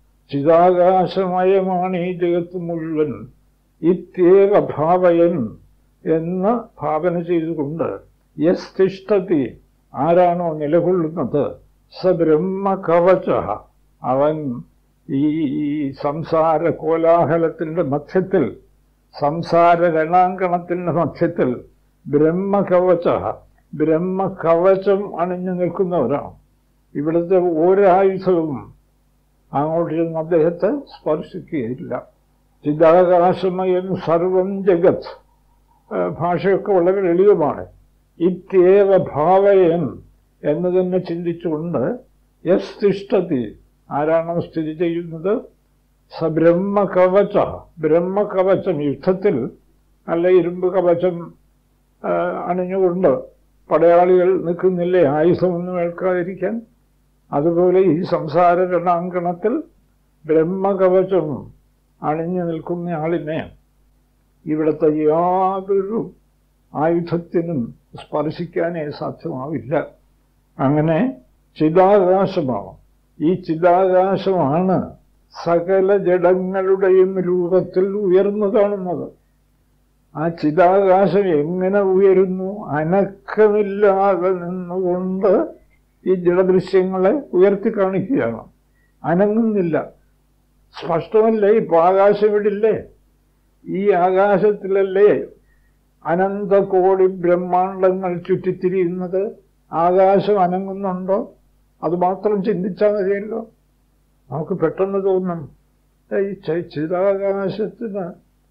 ചിദാകാശമയമാണ് ഈ ജഗത്ത് മുഴുവൻ ഇത്യേവ ഭാവയൻ എന്ന് ഭാവന ചെയ്തുകൊണ്ട് യസ് തിഷ്ടതി ആരാണോ നിലകൊള്ളുന്നത് സ ബ്രഹ്മകവച അവൻ ഈ ഈ സംസാര കോലാഹലത്തിന്റെ മധ്യത്തിൽ സംസാര രണാങ്കണത്തിന്റെ മധ്യത്തിൽ ബ്രഹ്മകവച ബ്രഹ്മകവചം അണിഞ്ഞു നിൽക്കുന്നവരാണ് ഇവിടുത്തെ ഒരായുധവും അങ്ങോട്ട് ചെന്ന് അദ്ദേഹത്തെ സ്പർശിക്കുകയില്ല ചിദാകാശമയൻ സർവം ജഗത് ആ, ഭാഷയൊക്കെ വളരെ ലളിതമാണ് ഇത്യേവ ഭാവയൻ എന്ന് തന്നെ ചിന്തിച്ചുകൊണ്ട് യസ് തിഷ്ടതി ആരാണോ സ്ഥിതി ചെയ്യുന്നത് സ ബ്രഹ്മകവച ബ്രഹ്മകവചം യുദ്ധത്തിൽ നല്ല ഇരുമ്പ് കവചം ആ, അണിഞ്ഞുകൊണ്ട് പടയാളികൾ നിൽക്കുന്നില്ലേ ആയുധമൊന്നും ഏൽക്കാതിരിക്കാൻ അതുപോലെ ഈ സംസാര രണാങ്കണത്തിൽ ബ്രഹ്മകവചം അണിഞ്ഞു നിൽക്കുന്ന ആളിനെ ഇവിടുത്തെ യാതൊരു ആയുധത്തിനും സ്പർശിക്കാനേ സാധ്യമാവില്ല അങ്ങനെ ചിതാകാശമാണ് ഈ ചിതാകാശമാണ് സകല ജഡങ്ങളുടെയും രൂപത്തിൽ ഉയർന്നു കാണുന്നത് ആ ചിതാകാശം എങ്ങനെ ഉയരുന്നു അനക്കമില്ലാതെ നിന്നുകൊണ്ട് ഈ ജഡദൃശ്യങ്ങളെ ഉയർത്തി കാണിക്കുകയാണ് അനങ്ങുന്നില്ല സ്പഷ്ടമല്ലേ ഇപ്പൊ ആകാശം ഇവിടില്ലേ ഈ ആകാശത്തിലല്ലേ അനന്തകോടി ബ്രഹ്മാണ്ടങ്ങൾ ചുറ്റിത്തിരിയുന്നത് ആകാശം അനങ്ങുന്നുണ്ടോ അത് മാത്രം ചിന്തിച്ചാൽ മതിയല്ലോ നമുക്ക് പെട്ടെന്ന് തോന്നും "ഏ, ഈ ച- ചിതാകാശത്തിന്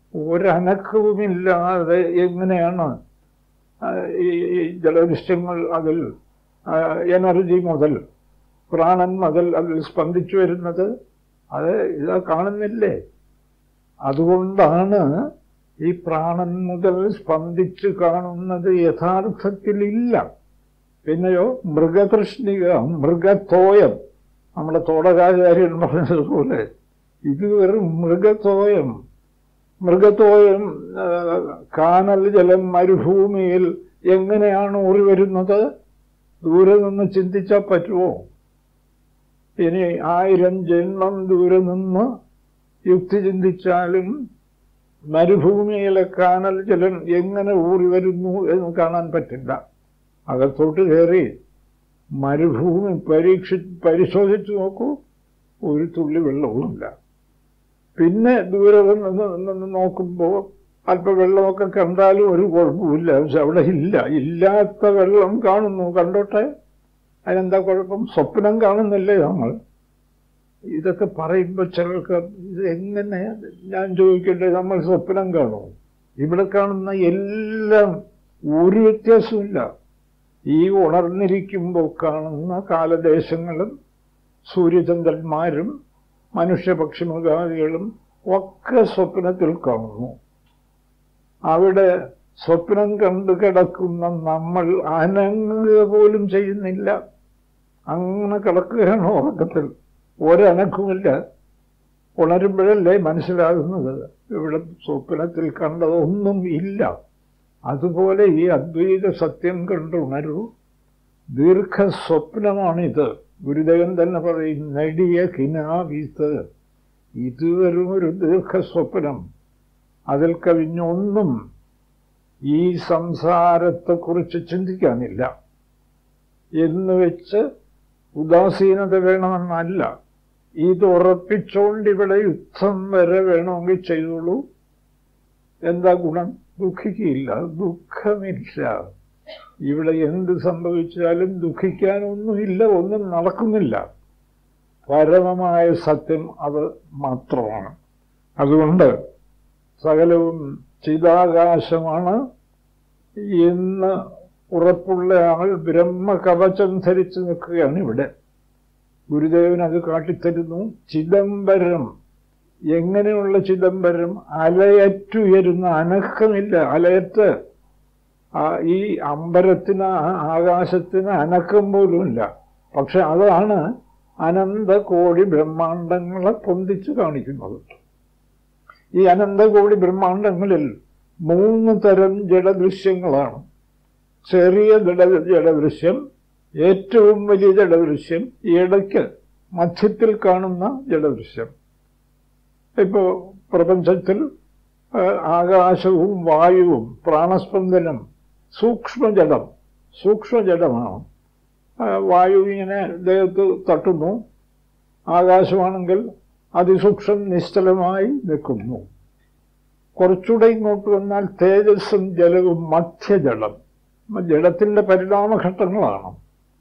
ഒരനക്കവുമില്ലാതെ എങ്ങനെയാണ് ആ, ഈ ഈ ജലദൃശ്യങ്ങൾ അതിൽ ആ, എനർജി മുതൽ പ്രാണൻ മുതൽ അതിൽ സ്പന്ദിച്ചു വരുന്നത് അത് ഇതാ കാണുന്നില്ലേ അതുകൊണ്ടാണ് ഈ പ്രാണൻ മുതൽ സ്പന്ദിച്ച് കാണുന്നത് യഥാർത്ഥത്തിലില്ല പിന്നെയോ മൃഗതൃഷ്ണിക മൃഗത്തോയം നമ്മുടെ തോടകാചാര്യൻ പറഞ്ഞതുപോലെ ഇത് വെറും മൃഗത്തോയം മൃഗത്തോയം ആ, കാനൽ ജലം മരുഭൂമിയിൽ എങ്ങനെയാണ് ഊറി വരുന്നത് ദൂരെ നിന്ന് ചിന്തിച്ചാൽ പറ്റുമോ ഇനി ആയിരം ജന്മം ദൂരെ നിന്ന് യുക്തി ചിന്തിച്ചാലും മരുഭൂമിയിലെ കാനൽ ജലം എങ്ങനെ ഊറി വരുന്നു എന്ന് കാണാൻ പറ്റില്ല അകത്തോട്ട് കയറി മരുഭൂമി പരീക്ഷ പരിശോധിച്ചു നോക്കൂ ഒരു തുള്ളി വെള്ളവുമില്ല പിന്നെ ദൂരെ നിന്ന് നിന്ന് നോക്കുമ്പോൾ അല്പ വെള്ളമൊക്കെ കണ്ടാലും ഒരു കുഴപ്പമില്ല പക്ഷെ അവിടെ ഇല്ല ഇല്ലാത്ത വെള്ളം കാണുന്നു കണ്ടോട്ടെ അതിനെന്താ കുഴപ്പം സ്വപ്നം കാണുന്നില്ലേ നമ്മൾ ഇതൊക്കെ പറയുമ്പോൾ ചിലർക്ക് ഇത് എങ്ങനെ ഞാൻ ചോദിക്കട്ടെ നമ്മൾ സ്വപ്നം കാണുമോ ഇവിടെ കാണുന്ന എല്ലാം ഒരു വ്യത്യാസമില്ല ഈ ഉണർന്നിരിക്കുമ്പോൾ കാണുന്ന കാലദേശങ്ങളും സൂര്യചന്ദ്രന്മാരും മനുഷ്യപക്ഷിമൃഗാദികളും ഒക്കെ സ്വപ്നത്തിൽ കാണുന്നു അവിടെ സ്വപ്നം കണ്ടു കിടക്കുന്ന നമ്മൾ അനങ്ങുക പോലും ചെയ്യുന്നില്ല അങ്ങനെ കിടക്കുകയാണ് ഉറക്കത്തിൽ ഒരനക്കുമില്ല ഉണരുമ്പോഴല്ലേ മനസ്സിലാകുന്നത് ഇവിടെ സ്വപ്നത്തിൽ കണ്ടതൊന്നും ഇല്ല അതുപോലെ ഈ അദ്വൈത സത്യം കണ്ട് ഉണരൂ ദീർഘസ്വപ്നമാണിത് ഗുരുദേവൻ തന്നെ പറയും നെടിയ കിനാവിത്ത് ഇത് വെറും ഒരു ദീർഘസ്വപ്നം അതിൽ കവിഞ്ഞൊന്നും ഈ സംസാരത്തെക്കുറിച്ച് ചിന്തിക്കാനില്ല എന്ന് വെച്ച് ഉദാസീനത വേണമെന്നല്ല ഇത് ഉറപ്പിച്ചുകൊണ്ട് ഇവിടെ യുദ്ധം വരെ വേണമെങ്കിൽ ചെയ്തോളൂ എന്താ ഗുണം ദുഃഖിക്കില്ല ദുഃഖമില്ല ഇവിടെ എന്ത് സംഭവിച്ചാലും ദുഃഖിക്കാനൊന്നുമില്ല ഒന്നും നടക്കുന്നില്ല പരമമായ സത്യം അത് മാത്രമാണ് അതുകൊണ്ട് സകലവും ചിതാകാശമാണ് എന്ന് ഉറപ്പുള്ള ആൾ ബ്രഹ്മകവചം ധരിച്ചു നിൽക്കുകയാണ് ഇവിടെ ഗുരുദേവൻ അത് കാട്ടിത്തരുന്നു ചിദംബരം എങ്ങനെയുള്ള ചിദംബരം അലയറ്റുയരുന്ന അനക്കമില്ല അലയറ്റ് ആ ഈ അമ്പരത്തിന് ആ- ആകാശത്തിന് അനക്കം പോലുമില്ല പക്ഷെ അതാണ് അനന്തകോടി ബ്രഹ്മാണ്ടങ്ങളെ പൊന്തിച്ചു കാണിക്കുന്നത് ഈ അനന്തകോടി ബ്രഹ്മാണ്ടങ്ങളിൽ മൂന്ന് തരം ജഡദൃശ്യങ്ങളാണ് ചെറിയ ജഡ ജഡദൃശ്യം ഏറ്റവും വലിയ ജഡദൃശ്യം ഇടയ്ക്ക് മധ്യത്തിൽ കാണുന്ന ജഡദൃശ്യം ഇപ്പോ പ്രപഞ്ചത്തിൽ ആ, ആകാശവും വായുവും പ്രാണസ്പന്ദനം സൂക്ഷ്മജഡം സൂക്ഷ്മജഡമാണ് ആ, വായു ഇങ്ങനെ ദേഹത്ത് തട്ടുന്നു ആകാശമാണെങ്കിൽ അതിസൂക്ഷ്മം നിശ്ചലമായി നിൽക്കുന്നു കുറച്ചുകൂടെ ഇങ്ങോട്ട് വന്നാൽ തേജസ്സും ജലവും മധ്യജലം ജലത്തിന്റെ പരിണാമഘട്ടങ്ങളാണ്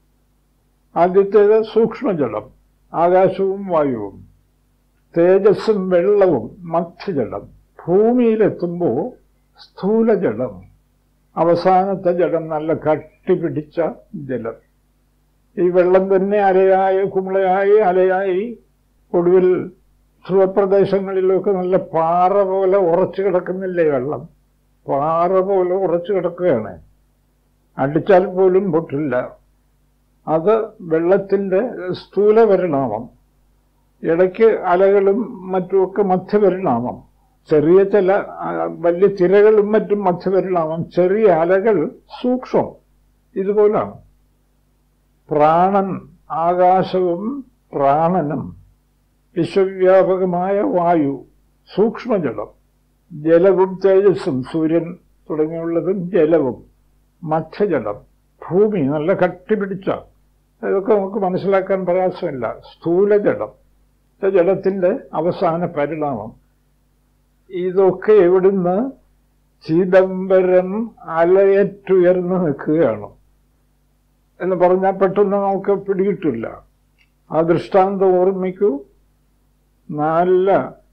ആദ്യത്തേത് സൂക്ഷ്മജലം ആകാശവും വായുവും തേജസ്സും വെള്ളവും മധ്യജലം ഭൂമിയിലെത്തുമ്പോൾ സ്ഥൂലജലം അവസാനത്തെ ജലം നല്ല കട്ടിപിടിച്ച ജലം ഈ വെള്ളം തന്നെ അലയായി കുമിളയായി അലയായി ഒടുവിൽ ധ്രുവപ്രദേശങ്ങളിലൊക്കെ നല്ല പാറ പോലെ ഉറച്ചു കിടക്കുന്നില്ലേ വെള്ളം പാറ പോലെ ഉറച്ചു കിടക്കുകയാണ് അടിച്ചാൽ പോലും പൊട്ടില്ല അത് വെള്ളത്തിൻ്റെ സ്ഥൂല പരിണാമം ഇടയ്ക്ക് അലകളും മറ്റുമൊക്കെ മധ്യപരിണാമം ചെറിയ ചില ആ, വലിയ തിരകളും മറ്റും മധ്യപരിണാമം ചെറിയ അലകൾ സൂക്ഷ്മം ഇതുപോലാണ് പ്രാണൻ ആകാശവും പ്രാണനും വിശ്വവ്യാപകമായ വായു സൂക്ഷ്മജലം ജലവും തേജസ്സും സൂര്യൻ തുടങ്ങിയുള്ളതും ജലവും മധ്യജലം ഭൂമി നല്ല കട്ടിപിടിച്ച ഇതൊക്കെ നമുക്ക് മനസ്സിലാക്കാൻ പ്രയാസമില്ല സ്ഥൂലജലം ഇത് ജലത്തിന്റെ അവസാന പരിണാമം ഇതൊക്കെ എവിടുന്ന് ചിദംബരം അലയറ്റുയർന്നു നിൽക്കുകയാണ് എന്ന് പറഞ്ഞാൽ പെട്ടെന്ന് നമുക്ക് പിടികിട്ടില്ല ആ ദൃഷ്ടാന്തം ഓർമ്മിക്കൂ നല്ല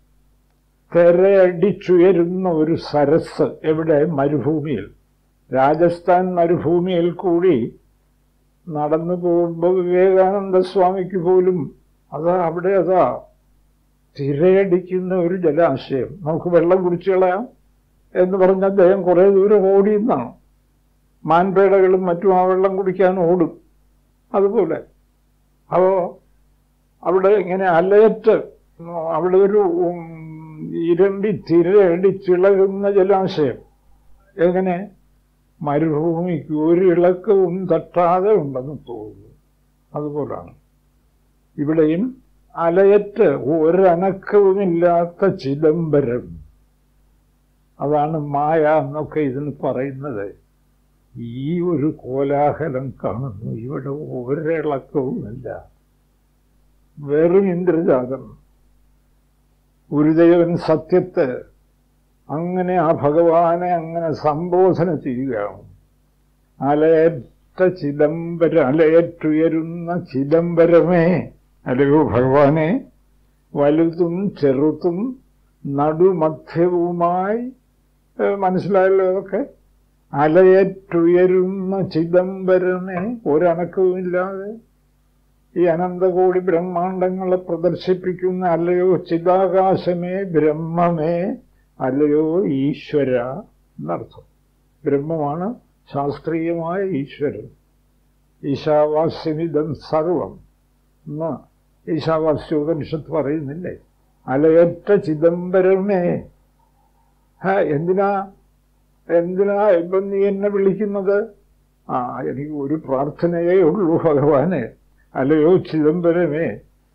തിരയടിച്ചുയരുന്ന ഒരു സരസ് എവിടെ മരുഭൂമിയിൽ രാജസ്ഥാൻ മരുഭൂമിയിൽ കൂടി നടന്നു പോകുമ്പോൾ വിവേകാനന്ദ സ്വാമിക്ക് പോലും അതാ അവിടെ അതാ തിരയടിക്കുന്ന ഒരു ജലാശയം നമുക്ക് വെള്ളം കുടിച്ചു കളയാം എന്ന് പറഞ്ഞ അദ്ദേഹം കുറേ ദൂരം ഓടിയെന്നാണ് മാൻപേടകളും മറ്റും ആ വെള്ളം കുടിക്കാൻ ഓടും അതുപോലെ അപ്പോൾ അവിടെ ഇങ്ങനെ അലയറ്റ് അവിടെ ഒരു ഉം, ഇരണ്ടി തിരയടിച്ചിളകുന്ന ജലാശയം എങ്ങനെ മരുഭൂമിക്ക് ഒരു ഇളക്കവും തട്ടാതെ ഉണ്ടെന്ന് തോന്നുന്നു അതുപോലാണ് ഇവിടെയും അലയറ്റ് ഒരനക്കവുമില്ലാത്ത ചിദംബരം അതാണ് മായ എന്നൊക്കെ ഇതിന് പറയുന്നത് ഈ ഒരു കോലാഹലം കാണുന്നു ഇവിടെ ഒരിളക്കവുമില്ല വെറും ഇന്ദ്രജാതം ഗുരുദേവൻ സത്യത്തെ അങ്ങനെ ആ ഭഗവാനെ അങ്ങനെ സംബോധന ചെയ്യുകയാണ് അലയറ്റ ചിദംബര അലയറ്റുയരുന്ന ചിദംബരമേ അല്ലയോ ഭഗവാനെ വലുതും ചെറുതും നടുമധ്യവുമായി ഏഹ് മനസ്സിലായല്ലോ അതൊക്കെ അലയറ്റുയരുന്ന ചിദംബരമേ ഒരനക്കവുമില്ലാതെ ഈ അനന്തകോടി ബ്രഹ്മാണ്ടങ്ങളെ പ്രദർശിപ്പിക്കുന്ന അല്ലയോ ചിദാകാശമേ ബ്രഹ്മമേ അല്ലയോ ഈശ്വര എന്നർത്ഥം ബ്രഹ്മമാണ് ശാസ്ത്രീയമായ ഈശ്വരൻ ഈശാവാസ്യമിതം സർവം എന്ന് ഈശാവാസ്യോപനിഷത്ത് പറയുന്നില്ലേ അലയറ്റ ചിദംബരമേ ഹ എന്തിനാ എന്തിനാ ഇപ്പം നീ എന്നെ വിളിക്കുന്നത് ആ എനിക്ക് ഒരു പ്രാർത്ഥനയേ ഉള്ളൂ ഭഗവാനെ അല്ലയോ ചിദംബരമേ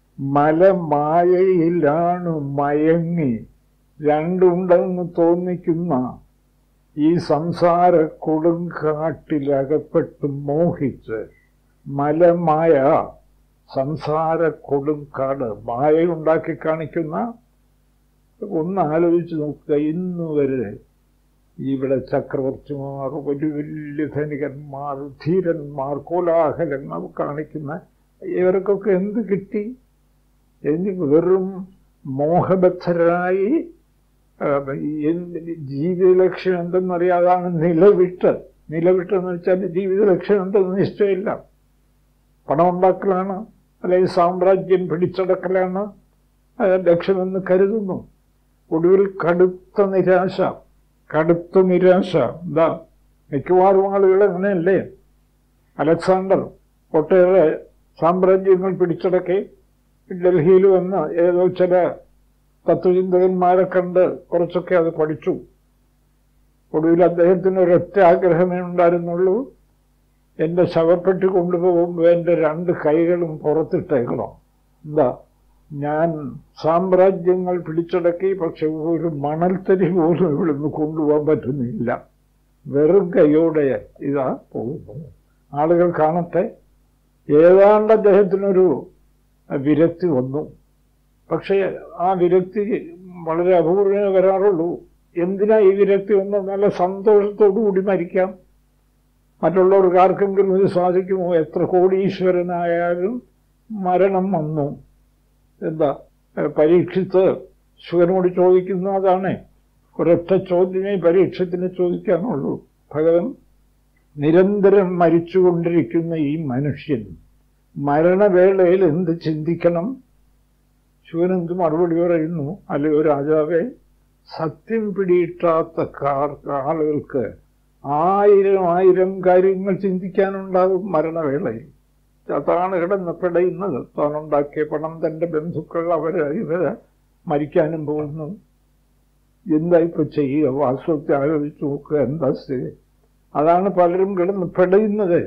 മലമായയിലാണ് മയങ്ങി രണ്ടുണ്ടെന്ന് തോന്നിക്കുന്ന ഈ സംസാര കൊടുങ്കാട്ടിലകപ്പെട്ട് മോഹിച്ച് മലമായ സംസാര കൊടുങ്കാട് മായയുണ്ടാക്കി കാണിക്കുന്ന ഒന്ന് ആലോചിച്ച് നോക്കുക ഇന്ന് വരെ ഇവിടെ ചക്രവർത്തിമാർ വലിയ വലിയ ധനികന്മാർ ധീരന്മാർ കോലാഹലങ്ങൾ കാണിക്കുന്ന ഇവർക്കൊക്കെ എന്ത് കിട്ടി എനിക്ക് വെറും മോഹബദ്ധരായി ആ, എന്ത് ജീവിത ലക്ഷ്യം എന്തെന്നറിയാതാണ് നിലവിട്ട് നിലവിട്ടെന്ന് വെച്ചാൽ ജീവിത ലക്ഷ്യം എന്തെന്ന് നിശ്ചയമില്ല പണം ഉണ്ടാക്കലാണ് അല്ലെങ്കിൽ സാമ്രാജ്യം പിടിച്ചടക്കലാണ് ആ, ലക്ഷ്യമെന്ന് കരുതുന്നു ഒടുവിൽ കടുത്ത നിരാശ കടുത്ത നിരാശ എന്താ മിക്കവാറും ആളുകൾ അങ്ങനെയല്ലേ അലക്സാണ്ടർ ഒട്ടേറെ സാമ്രാജ്യങ്ങൾ പിടിച്ചടക്കി ഡൽഹിയിൽ വന്ന് ഏതോ ചില തത്വചിന്തകന്മാരെ കണ്ട് കുറച്ചൊക്കെ അത് പഠിച്ചു ഒടുവിൽ അദ്ദേഹത്തിന് ഒരൊറ്റ ആഗ്രഹമേ ഉണ്ടായിരുന്നുള്ളൂ എൻ്റെ ശവപ്പെട്ടി കൊണ്ടുപോകുമ്പോൾ എൻ്റെ രണ്ട് കൈകളും പുറത്തിട്ടേക്കണം എന്താ ഞാൻ സാമ്രാജ്യങ്ങൾ പിടിച്ചടക്കി പക്ഷെ ഒരു മണൽത്തരി പോലും ഇവിടുന്ന് കൊണ്ടുപോകാൻ പറ്റുന്നില്ല വെറും കൈയോടെ ഇതാ പോകുന്നു ആളുകൾ കാണട്ടെ ഏതാണ്ട് അദ്ദേഹത്തിനൊരു വിരക്തി വന്നു പക്ഷേ ആ വിരക്തി വളരെ അപൂർവമേ വരാറുള്ളൂ എന്തിനാ ഈ വിരക്തി വന്ന് നല്ല സന്തോഷത്തോടു കൂടി മരിക്കാം മറ്റുള്ളവർക്ക് ആർക്കെങ്കിലും ഇത് സാധിക്കുമോ എത്ര കോടീശ്വരനായാലും മരണം വന്നു എന്താ ഏഹ് പരീക്ഷിച്ച് ശിവനോട് ചോദിക്കുന്നു അതാണ് ഒരൊറ്റ ചോദ്യമേ പരീക്ഷത്തിന് ചോദിക്കാനുള്ളൂ ഭഗവൻ നിരന്തരം മരിച്ചുകൊണ്ടിരിക്കുന്ന ഈ മനുഷ്യൻ മരണവേളയിൽ എന്ത് ചിന്തിക്കണം ശിവൻ എന്ത് മറുപടി പറയുന്നു അല്ലയോ രാജാവേ സത്യം പിടിയിട്ടാത്ത കാർ- ആളുകൾക്ക് ആയിരം ആയിരം കാര്യങ്ങൾ ചിന്തിക്കാനുണ്ടാകും മരണവേളയിൽ അതാണ് കിടന്ന് പിടയുന്നത് താനുണ്ടാക്കിയ പണം തൻ്റെ ബന്ധുക്കൾ അവര് ഇവര് മരിക്കാനും പോകുന്നു എന്താ ഇപ്പൊ ചെയ്യുക വാസ്തവത്തെ ആലോചിച്ച് നോക്കുക എന്താ സ്ഥിതി അതാണ് പലരും കിടന്ന് പിടയുന്നത്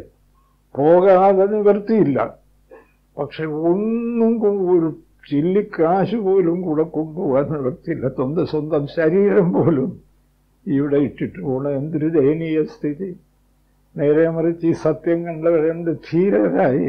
പോകാതെ നിവർത്തിയില്ല പക്ഷെ ഒന്നും കൊ- ഒരു ചില്ലിക്കാശ് പോലും കൂടെ കൊണ്ടുപോകാൻ നിവർത്തിയില്ല സ്വന്തം സ്വന്തം ശരീരം പോലും ഇവിടെ ഇട്ടിട്ട് പോണ എന്തൊരു ദയനീയ സ്ഥിതി നേരെ മറിച്ച് ഈ സത്യം കണ്ടവരെന്ത് ധീരരായി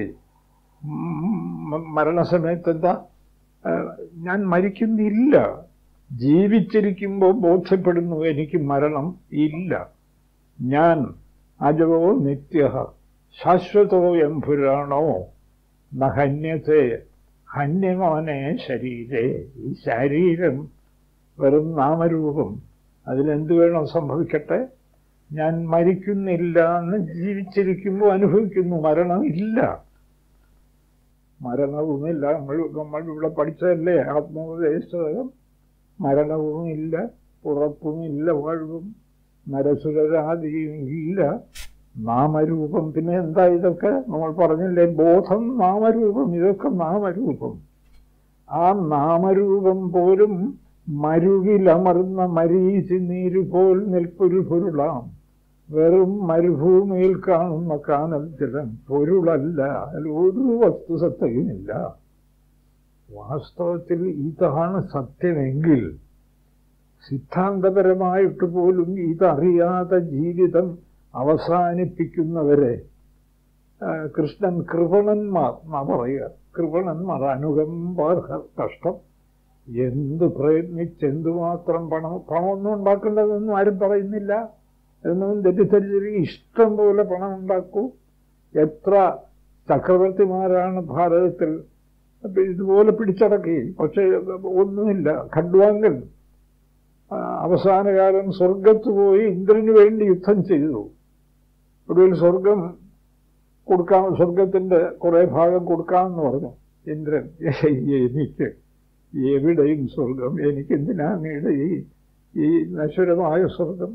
ഉം, മരണസമയത്ത് എന്താ ആ, ഞാൻ മരിക്കുന്നില്ല ജീവിച്ചിരിക്കുമ്പോൾ ബോധ്യപ്പെടുന്നു എനിക്ക് മരണം ഇല്ല ഞാൻ അജവോ നിത്യ ശാശ്വതോ എംപുരാണോ നഹന്യത്തെ ഹന്യമാനെ ശരീരേ ഈ ശരീരം വെറും നാമരൂപം അതിലെന്ത് വേണം സംഭവിക്കട്ടെ ഞാൻ മരിക്കുന്നില്ല എന്ന് ജീവിച്ചിരിക്കുമ്പോൾ അനുഭവിക്കുന്നു മരണമില്ല മരണവുമില്ല നമ്മൾ നമ്മൾ ഇവിടെ പഠിച്ചതല്ലേ ആത്മോപദേശം മരണവുമില്ല ഉറപ്പുമില്ല വാഴ്വും നരസുരരാതിയും ഇല്ല നാമരൂപം പിന്നെ എന്താ ഇതൊക്കെ നമ്മൾ പറഞ്ഞില്ലേ ബോധം നാമരൂപം ഇതൊക്കെ നാമരൂപം ആ നാമരൂപം പോലും മരുവിലമർന്ന മരീചി നീരുപോൽ നിൽപ്പൊരു പൊരുളാം വെറും മരുഭൂമിയിൽ കാണുന്ന കാനൽ ജലം പൊരുളല്ല അതിൽ ഒരു വസ്തുസത്തയുമില്ല വാസ്തവത്തിൽ ഇതാണ് സത്യമെങ്കിൽ സിദ്ധാന്തപരമായിട്ട് പോലും ഇതറിയാതെ ജീവിതം അവസാനിപ്പിക്കുന്നവരെ കൃഷ്ണൻ കൃപണന്മാർ എന്നാ പറയുക കൃപണന്മാർ അനുകമ്പാർഹ കഷ്ടം എന്ത് പ്രയത്നിച്ച് എന്തുമാത്രം പണം പണമൊന്നും ഉണ്ടാക്കേണ്ടതെന്നും ആരും പറയുന്നില്ല എന്നും തെറ്റിദ്ധരിച്ചിട്ട് ഇഷ്ടം പോലെ പണം ഉണ്ടാക്കൂ എത്ര ചക്രവർത്തിമാരാണ് ഭാരതത്തിൽ ഇതുപോലെ പിടിച്ചടക്കി പക്ഷേ ഒന്നുമില്ല ഖഡ്വാങ്കൻ അവസാനകാലം സ്വർഗത്ത് പോയി ഇന്ദ്രന് വേണ്ടി യുദ്ധം ചെയ്തു ഒടുവിൽ സ്വർഗം കൊടുക്കാം സ്വർഗത്തിന്റെ കുറെ ഭാഗം കൊടുക്കാമെന്ന് പറഞ്ഞു ഇന്ദ്രൻ എനിക്ക് എവിടെയും സ്വർഗം എനിക്കെന്തിനാണ് ഈ ഈ നശ്വരമായ സ്വർഗം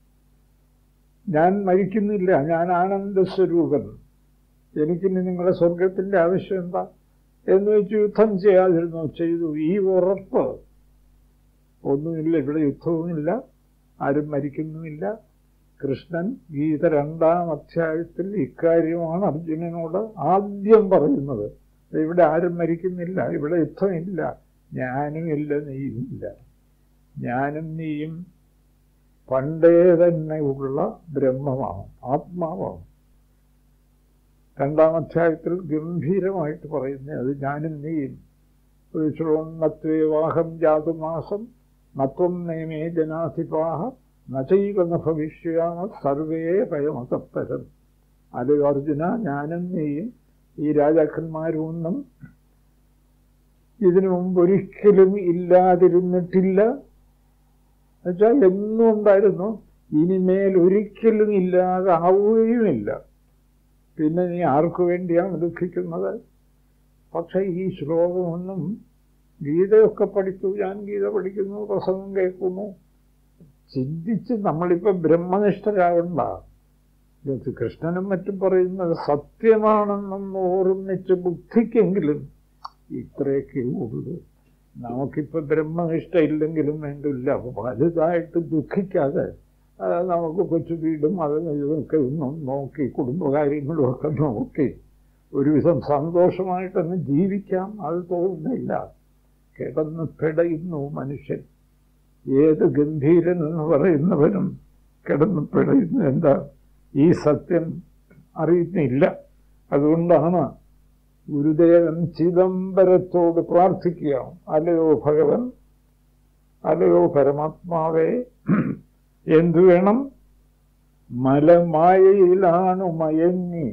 ഞാൻ മരിക്കുന്നില്ല ഞാൻ ആനന്ദ സ്വരൂപൻ എനിക്കിനി നിങ്ങളുടെ സ്വർഗത്തിന്റെ ആവശ്യം എന്താ എന്ന് വെച്ച് യുദ്ധം ചെയ്യാതിരുന്നു ചെയ്തു ഈ ഉറപ്പ് ഒന്നുമില്ല ഇവിടെ യുദ്ധവുമില്ല ആരും മരിക്കുന്നുമില്ല കൃഷ്ണൻ ഗീത രണ്ടാം അധ്യായത്തിൽ ഇക്കാര്യമാണ് അർജുനനോട് ആദ്യം പറയുന്നത് ഇവിടെ ആരും മരിക്കുന്നില്ല ഇവിടെ യുദ്ധമില്ല ഞാനും ഇല്ല നീയും ഇല്ല ഞാനും നീയും പണ്ടേ തന്നെ ഉള്ള ബ്രഹ്മമാണ് ആത്മാവാണ് രണ്ടാം അധ്യായത്തിൽ ഗംഭീരമായിട്ട് പറയുന്നത് അത് ഞാനും നീയും ശ്രോണത്വേവാഹം ജാതുമാസം നത്വം നേമേ ജനാധിപാഹ നചൈവ ഭവിഷ്യാമ സർവേ ഭയമതപ്പരം അത് അർജുന ഞാനും നീയും ഈ രാജാക്കന്മാരൊന്നും ഇതിനു മുമ്പ് ഒരിക്കലും ഇല്ലാതിരുന്നിട്ടില്ല എന്നുവെച്ചാൽ എന്നും ഉണ്ടായിരുന്നു ഇനിമേൽ ഒരിക്കലും ഇല്ലാതാവുകയുമില്ല പിന്നെ നീ ആർക്കു വേണ്ടിയാണ് ദുഃഖിക്കുന്നത് പക്ഷെ ഈ ശ്ലോകമൊന്നും ഗീതയൊക്കെ പഠിച്ചു ഞാൻ ഗീത പഠിക്കുന്നു പ്രസംഗം കേൾക്കുന്നു ചിന്തിച്ച് നമ്മളിപ്പോൾ ബ്രഹ്മനിഷ്ഠരാകണ്ട കൃഷ്ണനും മറ്റും പറയുന്നത് സത്യമാണെന്നൊന്ന് ഓർമ്മിച്ച് ബുദ്ധിക്കെങ്കിലും ഇത്രയൊക്കെ ഉള്ളൂ നമുക്കിപ്പോൾ ബ്രഹ്മനിഷ്ഠ ഇല്ലെങ്കിലും വേണ്ടില്ല വലുതായിട്ട് ദുഃഖിക്കാതെ നമുക്ക് കൊച്ചു വീടും അതും ഇതൊക്കെ ഒന്നും നോക്കി കുടുംബകാര്യങ്ങളും ഒക്കെ നോക്കി ഒരുവിധം സന്തോഷമായിട്ടൊന്ന് ജീവിക്കാം അത് തോന്നുന്നില്ല കിടന്ന് പിടയുന്നു മനുഷ്യൻ ഏത് ഗംഭീരൻ എന്ന് പറയുന്നവനും കിടന്ന് പിടയുന്നു എന്താ ഈ സത്യം അറിയുന്നില്ല അതുകൊണ്ടാണ് ഗുരുദേവൻ ചിദംബരത്തോട് പ്രാർത്ഥിക്കുക അല്ലയോ ഭഗവൻ അല്ലയോ പരമാത്മാവേ എന്തു വേണം മലമായയിലാണ് മയങ്ങി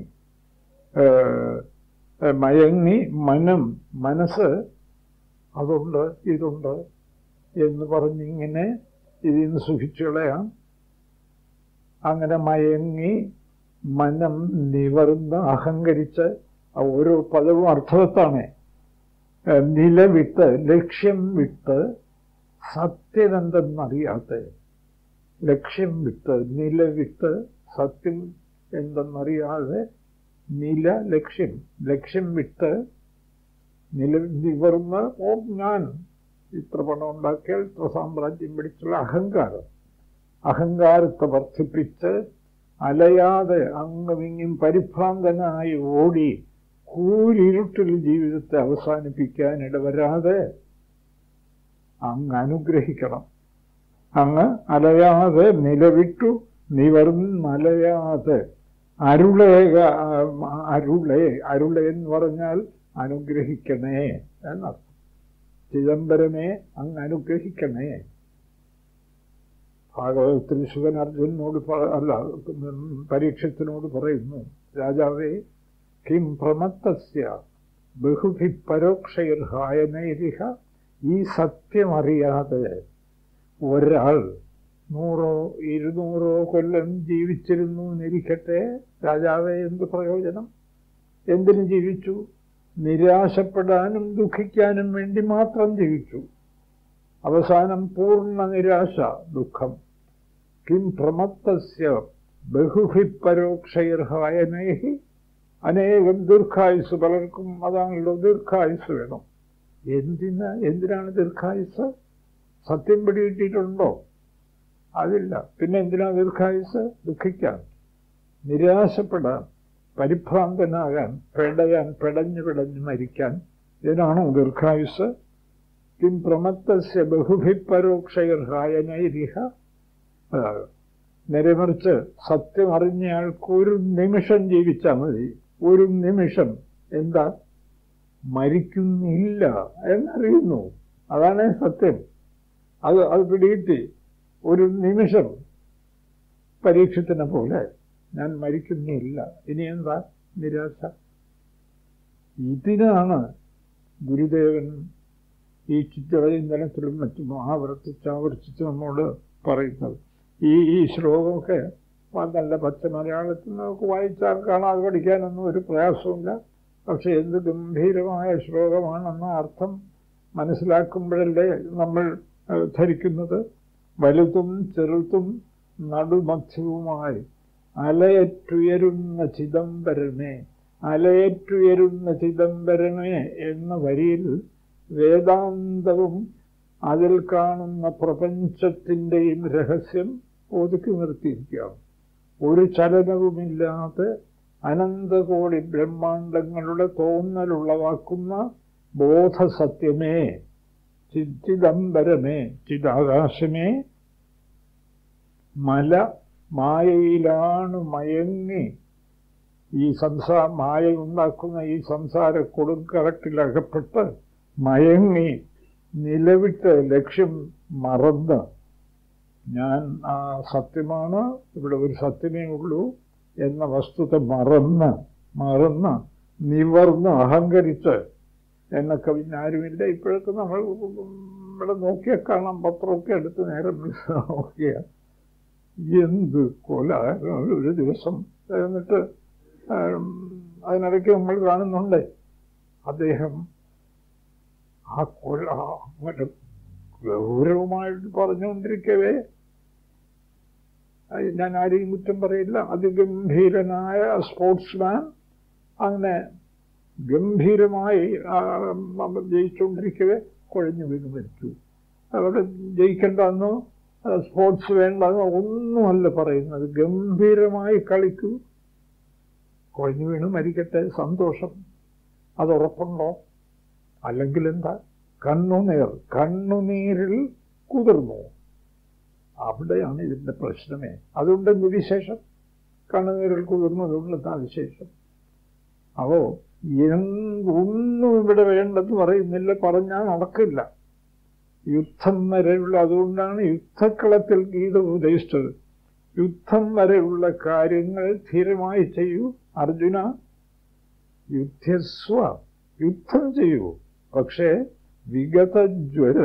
മയങ്ങി മനം മനസ്സ് അതുണ്ട് ഇതുണ്ട് എന്ന് പറഞ്ഞിങ്ങനെ ഇതിന്ന് സുഖിച്ചുകളയാം അങ്ങനെ മയങ്ങി മനം നിവർന്ന് അഹങ്കരിച്ച് ഓരോ പദവും അർത്ഥവത്താണ് നിലവിട്ട് ലക്ഷ്യം വിട്ട് സത്യമെന്തെന്നറിയാത്ത ലക്ഷ്യം വിട്ട് നിലവിട്ട് സത്യം എന്തെന്നറിയാതെ നില ലക്ഷ്യം ലക്ഷ്യം വിട്ട് നില നിവർന്ന് ഓ ഞാൻ ഇത്ര പണം ഉണ്ടാക്കിയാൽ ഇത്ര സാമ്രാജ്യം പിടിച്ചുള്ള അഹങ്കാരം അഹങ്കാരത്തെ വർദ്ധിപ്പിച്ച് അലയാതെ അങ്ങുമിങ്ങും പരിഭ്രാന്തനായി ഓടി കൂരിരുട്ടിൽ ജീവിതത്തെ അവസാനിപ്പിക്കാൻ ഇടവരാതെ അങ്ങ് അനുഗ്രഹിക്കണം അങ്ങ് അലയാതെ നിലവിട്ടു നിവർന്നലയാതെ അരുളേക അരുളേ അരുളേ എന്ന് പറഞ്ഞാൽ അനുഗ്രഹിക്കണേ എന്നർത്ഥം ചിദംബരമേ അങ്ങ് അനുഗ്രഹിക്കണേ ഭാഗവതത്തിൽ ശിവൻ അർജുനോട് അല്ല പരീക്ഷത്തിനോട് പറയുന്നു രാജാവേ കിം പ്രമത്തസ്യ ബഹുഭി പരോക്ഷൈർഹായനൈരിഹ ഈ സത്യമറിയാതെ ഒരാൾ നൂറോ ഇരുന്നൂറോ കൊല്ലം ജീവിച്ചിരുന്നു എന്നിരിക്കട്ടെ രാജാവെ എന്ത് പ്രയോജനം എന്തിനു ജീവിച്ചു നിരാശപ്പെടാനും ദുഃഖിക്കാനും വേണ്ടി മാത്രം ജീവിച്ചു അവസാനം പൂർണ്ണ നിരാശ ദുഃഖം കിം പ്രമത്തസ്യ ബഹുഭി പരോക്ഷൈർഹായനേഹി അനേകം ദീർഘായുസ് പലർക്കും അതാണല്ലോ ദീർഘായുസ് വേണം എന്തിനാ എന്തിനാണ് ദീർഘായുസ് സത്യം പിടികിട്ടിയിട്ടുണ്ടോ അതില്ല പിന്നെ എന്തിനാ ദീർഘായുസ് ദുഃഖിക്കാൻ നിരാശപ്പെടാൻ പരിഭ്രാന്തനാകാൻ പെടയാൻ പെടഞ്ഞു പെടഞ്ഞു മരിക്കാൻ ഇതിനാണോ ദീർഘായുസ് കിം പ്രമത്തസ്യ ബഹുഭി പരോക്ഷൈർഹായനൈരിഹ അതാകും നേരെമറിച്ച് സത്യം അറിഞ്ഞയാൾക്ക് ഒരു നിമിഷം ജീവിച്ചാൽ മതി ഒരു നിമിഷം എന്താ മരിക്കുന്നില്ല എന്നറിയുന്നു അതാണ് സത്യം അത് അത് പിടികിട്ടി ഒരു നിമിഷം പരീക്ഷത്തിനെ പോലെ ഞാൻ മരിക്കുന്നില്ല ഇനി എന്താ നിരാശ ഇതിനാണ് ഗുരുദേവൻ ഈ ചിത്രചിന്തനത്തിലും മറ്റും ആവർത്തിച്ച് ആവർത്തിച്ച് നമ്മോട് പറയുന്നത് ഈ ഈ ശ്ലോകമൊക്കെ നല്ല പച്ച മലയാളത്തിൽ നമുക്ക് വായിച്ചാൽ കാണാതെ പഠിക്കാനൊന്നും ഒരു പ്രയാസമില്ല പക്ഷെ എന്ത് ഗംഭീരമായ ശ്ലോകമാണെന്ന അർത്ഥം മനസ്സിലാക്കുമ്പോഴല്ലേ നമ്മൾ ധരിക്കുന്നത് വലുതും ചെറുതും നടുമധ്യവുമായി അലയറ്റുയരുന്ന ചിദംബരമേ അലയറ്റുയരുന്ന ചിദംബരമേ എന്ന വരിയിൽ വേദാന്തവും അതിൽ കാണുന്ന പ്രപഞ്ചത്തിൻ്റെയും രഹസ്യം ഒതുക്കി നിർത്തിയിരിക്കുകയാണ് ഒരു ചലനവുമില്ലാതെ അനന്തകോടി ബ്രഹ്മാണ്ടങ്ങളുടെ തോന്നലുളവാക്കുന്ന ബോധസത്യമേ ചിദംബരമേ ചിദാകാശമേ മല മായയിലാണ് മയങ്ങി ഈ സംസാ മായ ഉണ്ടാക്കുന്ന ഈ സംസാര കൊടുങ്കറട്ടിലകപ്പെട്ട് മയങ്ങി നിലവിട്ട് ലക്ഷ്യം മറന്ന് ഞാൻ ആ സത്യമാണ് ഇവിടെ ഒരു സത്യമേ ഉള്ളൂ എന്ന വസ്തുത മറന്ന് മറന്ന് നിവർന്ന് അഹങ്കരിച്ച് എന്നൊക്കെ പിന്നെ ആരുമില്ല ഇപ്പോഴൊക്കെ നമ്മൾ ഇവിടെ നോക്കിയാൽ കാണാം പത്രമൊക്കെ എടുത്ത് നേരം നോക്കിയ എന്ത് കൊല ഒരു ദിവസം എന്നിട്ട് അതിനിടയ്ക്ക് നമ്മൾ കാണുന്നുണ്ട് അദ്ദേഹം ആ കൊല മറ്റേ ഗൗരവമായിട്ട് പറഞ്ഞുകൊണ്ടിരിക്കവേ ഞാൻ ആരെയും കുറ്റം പറയില്ല അതിഗംഭീരനായ സ്പോർട്സ്മാൻ അങ്ങനെ ഗംഭീരമായി ജയിച്ചുകൊണ്ടിരിക്കവേ കുഴഞ്ഞു വീണ് മരിച്ചു അവിടെ ജയിക്കേണ്ടെന്നോ സ്പോർട്സ് വേണ്ടെന്നോ ഒന്നുമല്ല പറയുന്നത് ഗംഭീരമായി കളിക്കൂ കുഴഞ്ഞു വീണ് മരിക്കട്ടെ സന്തോഷം അത് ഉറപ്പുണ്ടോ അല്ലെങ്കിൽ എന്താ കണ്ണുനീർ കണ്ണുനീരിൽ കുതിർന്നു അവിടെയാണ് ഇതിൻ്റെ പ്രശ്നമേ അതുകൊണ്ട് വിശേഷം കണ്ണുനീരിൽ കുതിർന്നതുകൊണ്ട് എന്താ വിശേഷം അപ്പോ ഒന്നും ഇവിടെ വേണ്ടെന്ന് പറയുന്നില്ല പറഞ്ഞാൽ നടക്കില്ല യുദ്ധം വരെയുള്ള അതുകൊണ്ടാണ് യുദ്ധക്കളത്തിൽ ഗീത ഉപദേശിച്ചത് യുദ്ധം വരെയുള്ള കാര്യങ്ങൾ ധീരമായി ചെയ്യൂ അർജുന യുദ്ധസ്വ യുദ്ധം ചെയ്യൂ പക്ഷേ വിഗതജ്വര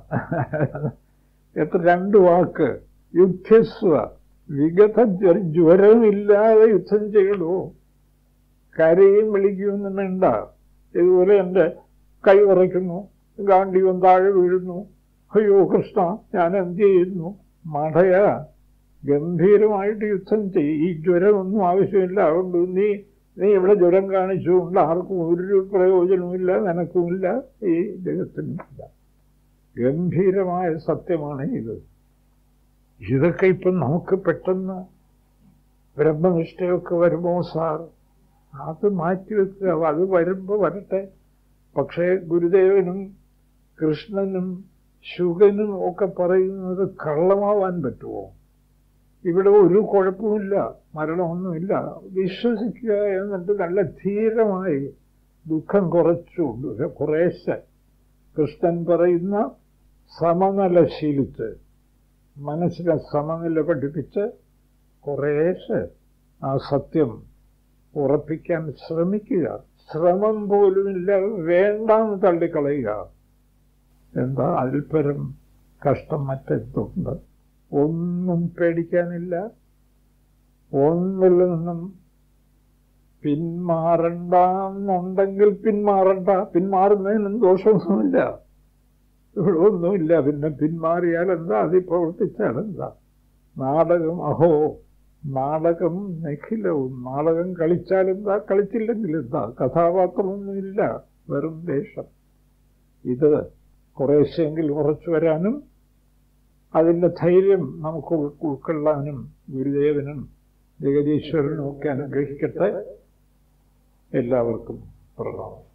എത്ര രണ്ട് വാക്ക് യുദ്ധസ്വ വിഗതജ്വര ജ്വരമില്ലാതെ യുദ്ധം ചെയ്യണോ കരയും വിളിക്കുമെന്നും വേണ്ട ഇതുപോലെ എൻ്റെ കൈ ഉറയ്ക്കുന്നു ഗാന്ധിവൻ താഴെ വീഴുന്നു അയ്യോ കൃഷ്ണ ഞാൻ എന്ത് ചെയ്യുന്നു മടയ ഗംഭീരമായിട്ട് യുദ്ധം ചെയ്യും ഈ ജ്വരമൊന്നും ആവശ്യമില്ല അതുകൊണ്ട് നീ നീ ഇവിടെ ജ്വരം കാണിച്ചുകൊണ്ട് ആർക്കും ഒരു പ്രയോജനവുമില്ല നിനക്കുമില്ല ഈ ജഗത്തിനുമില്ല ഗംഭീരമായ സത്യമാണ് ഇത് ഇതൊക്കെ ഇപ്പം നമുക്ക് പെട്ടെന്ന് ബ്രഹ്മനിഷ്ഠയൊക്കെ വരുമോ സാർ അത് മാറ്റിവെക്കുക അത് വരുമ്പോൾ വരട്ടെ പക്ഷേ ഗുരുദേവനും കൃഷ്ണനും ശുഗനും ഒക്കെ പറയുന്നത് കള്ളമാവാൻ പറ്റുമോ ഇവിടെ ഒരു കുഴപ്പമില്ല മരണമൊന്നുമില്ല വിശ്വസിക്കുക എന്നിട്ട് നല്ല ധീരമായി ദുഃഖം കുറച്ചു കുറേശ്ശെ കൃഷ്ണൻ പറയുന്ന സമനില ശീലിച്ച് മനസ്സിനെ സമനില പഠിപ്പിച്ച് കുറേശ്ശെ ആ സത്യം ഉറപ്പിക്കാൻ ശ്രമിക്കുക ശ്രമം പോലുമില്ല വേണ്ടാന്ന് തള്ളിക്കളയുക എന്താ അതിൽപ്പരം കഷ്ടം മറ്റെന്തുണ്ട് ഒന്നും പേടിക്കാനില്ല ഒന്നിൽ നിന്നും പിന്മാറണ്ടെന്നുണ്ടെങ്കിൽ പിന്മാറണ്ട പിന്മാറുന്നതിനും ദോഷമൊന്നുമില്ല ഇവിടെ ഒന്നുമില്ല പിന്നെ പിന്മാറിയാൽ എന്താ അതിൽ പ്രവർത്തിച്ചാൽ എന്താ നാടകം അഹോ നാടകം നിഖിലവും നാടകം കളിച്ചാലെന്താ കളിച്ചില്ലെങ്കിൽ എന്താ കഥാപാത്രമൊന്നുമില്ല വെറും വേഷം ഇത് കുറേശ്ശെങ്കിൽ ഉറച്ചു വരാനും അതിൻ്റെ ധൈര്യം നമുക്ക് ഉൾ- ഉൾക്കൊള്ളാനും ഗുരുദേവനും ജഗദീശ്വരനും ഒക്കെ അനുഗ്രഹിക്കട്ടെ എല്ലാവർക്കും പ്രണാമം